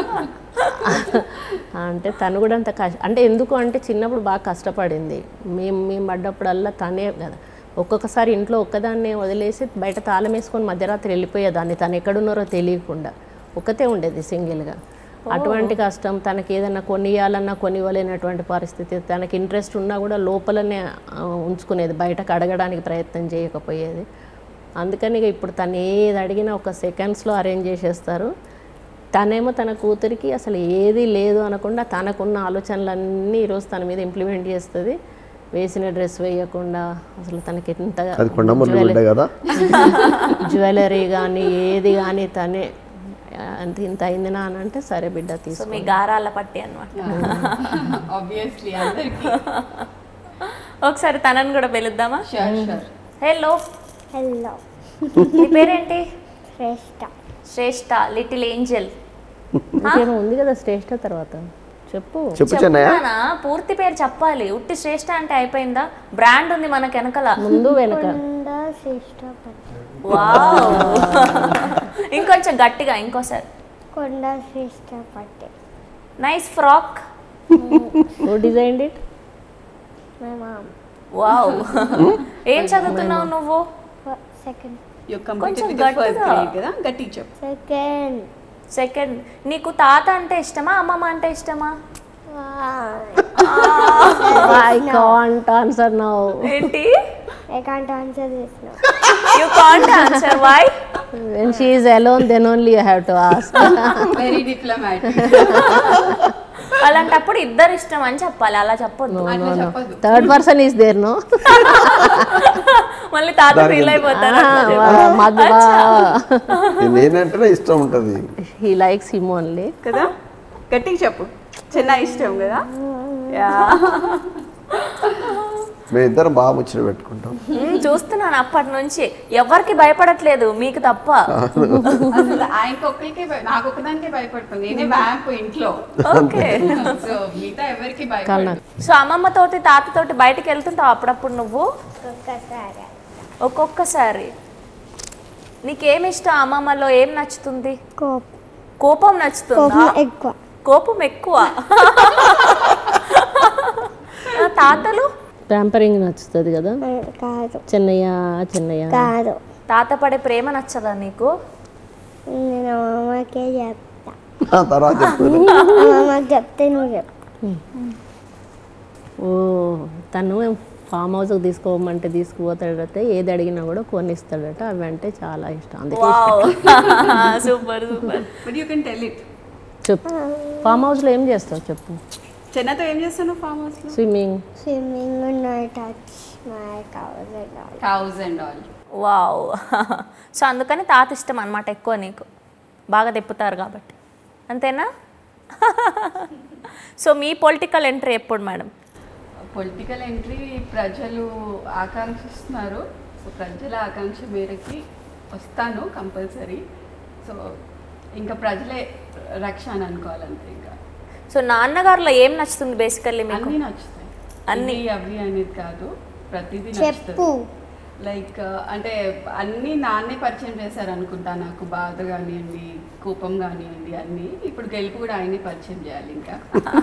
అంటే తను కూడా అంత కష్ట అంటే ఎందుకు అంటే చిన్నప్పుడు బాగా కష్టపడింది మేము మేము పడ్డప్పుడల్లా తనే కదా ఒక్కొక్కసారి ఇంట్లో ఒక్కదాన్నే వదిలేసి బయట తాళం వేసుకొని మధ్యరాత్రి వెళ్ళిపోయేదాన్ని తను ఎక్కడున్నారో తెలియకుండా ఒక్కతే ఉండేది సింగిల్గా అటువంటి కష్టం తనకి ఏదైనా కొనియాలన్నా కొనివ్వలేనటువంటి పరిస్థితి తనకి ఇంట్రెస్ట్ ఉన్నా కూడా లోపలనే ఆ, ఉంచుకునేది బయటకు అడగడానికి ప్రయత్నం చేయకపోయేది అందుకని ఇక ఇప్పుడు తను ఏది అడిగినా ఒక సెకండ్స్లో అరేంజ్ చేసేస్తారు తనేమో తన కూతురికి అసలు ఏది లేదు అనకుండా తనకున్న ఆలోచనలన్నీ ఈరోజు తన మీద ఇంప్లిమెంట్ చేస్తుంది వేసిన డ్రెస్ వేయకుండా అసలు తనకి ఎంత అది కొండమురళి బిడ్డ కదా జ్యువెలరీ కానీ ఏది కానీ తనే అంత ఇంత అయిందినా అని అంటే సరే బిడ్డ సో తీసుకో మీ గారాల పట్టి అనమాట ఆబ్వియస్లీ అందరికి ఒకసారి తనని కూడా పిలుద్దామా షూర్ షూర్ హలో హలో మీ పేరేంటి శ్రేష్ట శ్రేష్ఠ లిటిల్ ఏంజల్ ఇంకేమో ఉంది కదా శ్రేష్ఠ తర్వాత చెప్పు చెప్పు చెన్నయ్య చెప్తానా పూర్తి పేరు చెప్పాలి ఉట్టి శ్రేష్ఠ అంటే అయిపోయిందా బ్రాండ్ ఉంది మనకి వెనకల ముందు వెనక కొండ శ్రేష్ట పట్టు వావ్ ఇంకొంచెం గట్టిగా ఇంకోసారి కొండ శ్రేష్ట పట్టే nice frock who design it my mom wow ఏం చదువుతున్నావు నువ్వు సెకండ్ యూ కొంచెం కంప్లీట్ ఫస్ట్ గట్టిగా. గ్రేడ్ కదా గట్టి చెప్పు సెకండ్ సెకండ్ నీకు తాత అంటే ఇష్టమా అమ్మమ్మ అంటే ఇష్టమా ఐ కాంట్ ఆన్సర్ నౌ ఏంటి I can't answer this no you can't answer why when she is alone then only you have to ask very diplomatic అలాంటప్పుడు ఇద్దరు ఇష్టం అని చెప్పాలి అలా చెప్పొద్దు అట్లా చెప్పదు third person is there no మళ్ళీ తాత ఫీల్ అయిపోతారు మధువా నేనంటేనే ఇష్టం ఉంటుంది హీ లైక్స్ హిమ్ ఓన్లీ కదా గట్టిగా చెప్పు చిన్న ఇష్టం కదా యా మేము ఇద్దరం బాగా ముచ్చట పెట్టుకుంటాం మ్మ్, చూస్తున్నాను అప్పటి నుంచి ఎవరికి భయపడట్లేదు మీకు తప్ప అసలు ఆయనకి ఒక్కరికి నాకు ఒక్కదానికి భయపడుతుంది నేనే వ్యాంప్ ఇంట్లో ఓకే సో మిగతా ఎవరికి భయపడదు సో అమ్మమ్మ తోటి తాత తోటి బయటకు వెళ్తుంటావు అప్పుడప్పుడు నువ్వు ఒక్కసారి ఒక్కొక్కసారి నీకేమి ఇష్టం అమ్మమ్మలో ఏం నచ్చుతుంది కోపం కోపం నచ్చుతుందా కోపం ఎక్కువ కోపం ఎక్కువ ఆ, తాతలు ప్యాంపరింగ్ నచ్చుతుంది కదా కాదు చెన్నయ్య చెన్నయ్య కాదు తాత పడే ప్రేమ నచ్చదా నీకు నేను అమ్మకే చెప్తా ఆ తర్వాత చెప్తుంది అమ్మకి చెప్తే నువ్వు చెప్పు ఓ తను ఫామ్ హౌస్కి తీసుకోమంటే తీసుకుపోతాడట ఏది అడిగినా కూడా కొనిస్తాడట అవి అంటే చాలా ఇష్టం అందుకే wow super super but you can tell it చెప్పు ఫామ్ హౌస్లో ఏం చేస్తావు చెప్పు చెన్నతో ఏం చేస్తాను ఫామ్ హౌస్ లో swimming swimming no touch my covers cows and all wow so అందుకని తాత ఇష్టం అనమాట ఎక్కువ నీకు బాగా తిప్పుతారు కాబట్టి అంతేనా సో మీ పొలిటికల్ ఎంట్రీ ఎప్పుడు మేడం పొలిటికల్ ఎంట్రీ ప్రజలు ఆకాంక్షిస్తున్నారు సో ప్రజల ఆకాంక్ష మేరకి వస్తాను కంపల్సరీ సో ఇంకా ప్రజలే రక్ష అని అనుకోవాలంతే ఇంకా సో నాన్నగారిలో ఏం నచ్చుతుంది బేసికల్లీ మీకు అన్నీ నచ్చుతాయి అన్నీ? అన్ని అవి అనేది కాదు ప్రతిదీ చెప్పు. నచ్చుతుంది లైక్ అంటే అన్నీ నాన్నే పరిచయం చేశారు అనుకుంటా నాకు బాధ కానివ్వండి కోపం కానివ్వండి అన్నీ ఇప్పుడు గెలుపు కూడా ఆయనే పరిచయం చేయాలి ఇంకా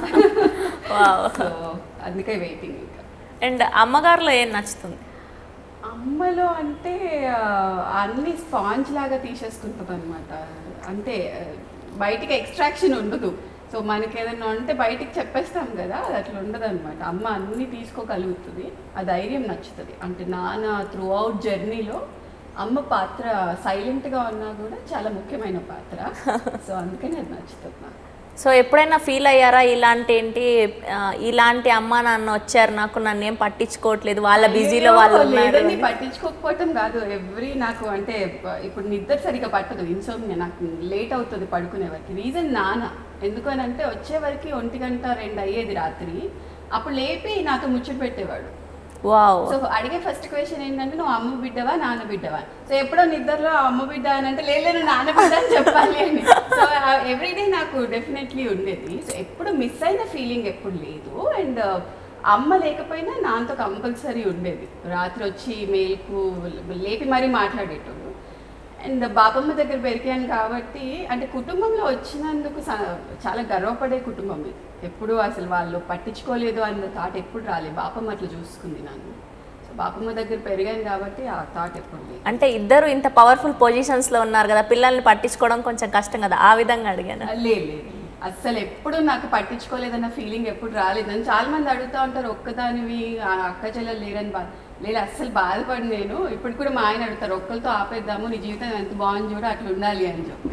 వావ్ సో అందుకే వెయిటింగ్ ఇంకా అండ్ అమ్మగారిలో ఏం నచ్చుతుంది అమ్మలో అంటే ఆ, అన్ని స్పాంజ్ లాగా తీసేసుకుంటుంది అనమాట అంటే ఆ, బయటికి ఎక్స్ట్రాక్షన్ ఉండదు సో మనకి ఏదైనా ఉంటే బయటికి చెప్పేస్తాం కదా అది అట్లా ఉండదు అనమాట అమ్మ అన్ని తీసుకోగలుగుతుంది ఆ ధైర్యం నచ్చుతుంది అంటే నాన్న త్రూ అవుట్ జర్నీలో అమ్మ పాత్ర సైలెంట్గా ఉన్నా కూడా చాలా ముఖ్యమైన పాత్ర సో అందుకని అది నచ్చుతుంది నాకు సో ఎప్పుడైనా ఫీల్ అయ్యారా ఇలాంటి ఏంటి ఆ, ఇలాంటి అమ్మ నాన్న వచ్చారు నాకు నన్ను ఏం పట్టించుకోవట్లేదు వాళ్ళ బిజీలో వాళ్ళు అయ్యో, ఉన్నారు లేదండి అని. పట్టించుకోకపోవటం కాదు ఎవ్రీ నాకు అంటే ప- ఇప్పుడు నిద్ర సరిగా పట్టదు ఇన్సోమ్నియా నాకు లేట్ అవుతుంది పడుకునే వరకు రీజన్ నాన్న ఎందుకు అని అంటే వచ్చే వరకు ఒంటి గంట రెండు అయ్యేది రాత్రి అప్పుడు లేపి నాతో ముచ్చట పెట్టేవాడు వావ్ సో అడిగే ఫస్ట్ క్వశ్చన్ ఏంటంటే నువ్వు అమ్మ బిడ్డవా నాన్న బిడ్డవా సో ఎప్పుడో నిద్రలో అమ్మ బిడ్డ అని అంటే లేదు లేదు, నువ్వు నాన్న బిడ్డ అని చెప్పాలి అని సో ఎవ్రీడే నాకు డెఫినెట్లీ ఉండేది సో ఎప్పుడు మిస్ అయిన ఫీలింగ్ ఎప్పుడు లేదు అండ్ అమ్మ లేకపోయినా నాన్నతో కంపల్సరీ ఉండేది రాత్రి వచ్చి మేల్కు లేపి మరీ మాట్లాడేటోడు అండ్ బాబమ్మ దగ్గర పెరిగాను కాబట్టి అంటే కుటుంబంలో వచ్చినందుకు స- చాలా గర్వపడే కుటుంబం ఇది ఎప్పుడు అసలు వాళ్ళు పట్టించుకోలేదు అన్న థాట్ ఎప్పుడు రాలేదు బాపమ్మ అట్లా చూసుకుంది నన్ను సో బాపమ్మ దగ్గర పెరిగాను కాబట్టి ఆ థాట్ ఎప్పుడు లేదు అంటే ఇద్దరు ఇంత పవర్ఫుల్ పొజిషన్స్ లో ఉన్నారు కదా పిల్లల్ని పట్టించుకోవడం కొంచెం కష్టం కదా ఆ విధంగా అడిగాను లేదు లేదు అస్సలు ఎప్పుడు నాకు పట్టించుకోలేదన్న ఫీలింగ్ ఎప్పుడు రాలేదు నన్ను చాలా మంది అడుగుతా ఉంటారు ఒక్కదానివి ఆ అక్క చెల్లెలు లేరని బాధ లేదు అస్సలు బాధపడి నేను ఇప్పుడు కూడా మా ఆయన అడుగుతారు ఒక్కరితో ఆపేద్దాము నీ జీవితం ఎంత బాగుంది చూడు అట్లా ఉండాలి అని చెప్పి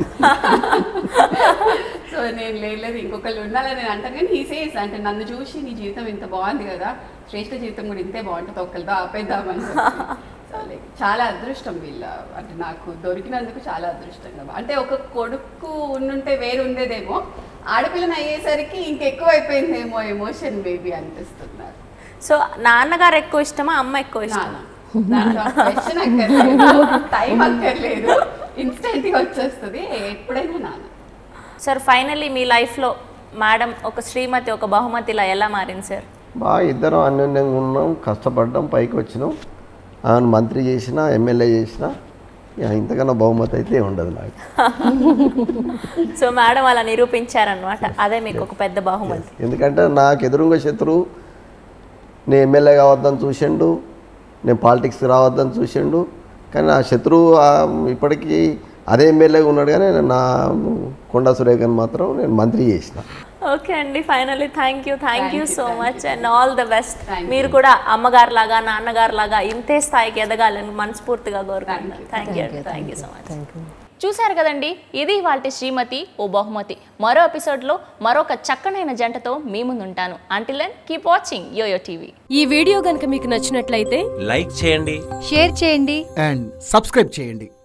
సో నేను లేదు లేదు ఇంకొకళ్ళు ఉండాలని నేను అంటాను కానీ ఈ సేస్ అంటే నన్ను చూసి నీ జీవితం ఇంత బాగుంది కదా శ్రేష్ఠ జీవితం కూడా ఇంతే బాగుంటుంది ఒక్కరితో ఆపేద్దామని చెప్పి. సో లైక్ చాలా అదృష్టం వీళ్ళ అంటే నాకు దొరికినందుకు చాలా అదృష్టంగా అంటే ఒక కొడుకు ఉండుంటే వేరు ఉండేదేమో ఆడపిల్లని అయ్యేసరికి ఇంకెక్కువ అయిపోయిందేమో ఎమోషన్ బేబీ అనిపిస్తుంది నాకు సో నాన్నగారు ఎక్కువ ఇష్టమా అమ్మ ఎక్కువ ఇష్టమా నాన్న క్వశ్చన్ అక్కర్లేదు టైం అక్కర్లేదు ఇన్స్టెంట్ గా వచ్చేస్తుంది ఎప్పుడైనా నాన్న సార్ ఫైనల్లీ మీ లైఫ్లో మేడం ఒక శ్రీమతి ఒక బహుమతి ఇలా ఎలా మారింది సార్ బాగా ఇద్దరం అన్యోన్యంగా ఉన్నాం కష్టపడ్డాం పైకి వచ్చినాం ఆమెను మంత్రి చేసినా ఎమ్మెల్యే చేసినా ఇక ఇంతకన్నా బహుమతి అయితే ఉండదు నాకు సో మేడం అలా నిరూపించారనమాట అదే మీకు ఒక పెద్ద బహుమతి ఎందుకంటే నాకు ఎదురుగా శత్రువు నేను ఎమ్మెల్యే కావద్దని చూసిండు నేను పాలిటిక్స్కి రావద్దని చూసిండు కానీ నా శత్రువు ఆ, ఇప్పటికీ అదే ఎమ్మెల్యేగా ఉన్నాడు కానీ నా కొండా సురేఖని మాత్రం నేను మంత్రి చేసిన ఓకే అండి finally thank you thank you so much and all the best Thank మీరు కూడా అమ్మగారు లాగా నాన్నగారు లాగా ఇంతే స్థాయికి ఎదగాలని మనస్ఫూర్తిగా కోరుకుంటున్నాను thank you thank you so much thank you చూశారు కదండి ఇది వాళ్ళ శ్రీమతి ఓ బహుమతి మరో ఎపిసోడ్లో మరొక చక్కనైన జంటతో మీ ముందుంటాను until keep watching YoYo TV ఈ వీడియో గనుక మీకు నచ్చినట్లయితే లైక్ చేయండి షేర్ చేయండి అండ్ సబ్స్క్రైబ్ చేయండి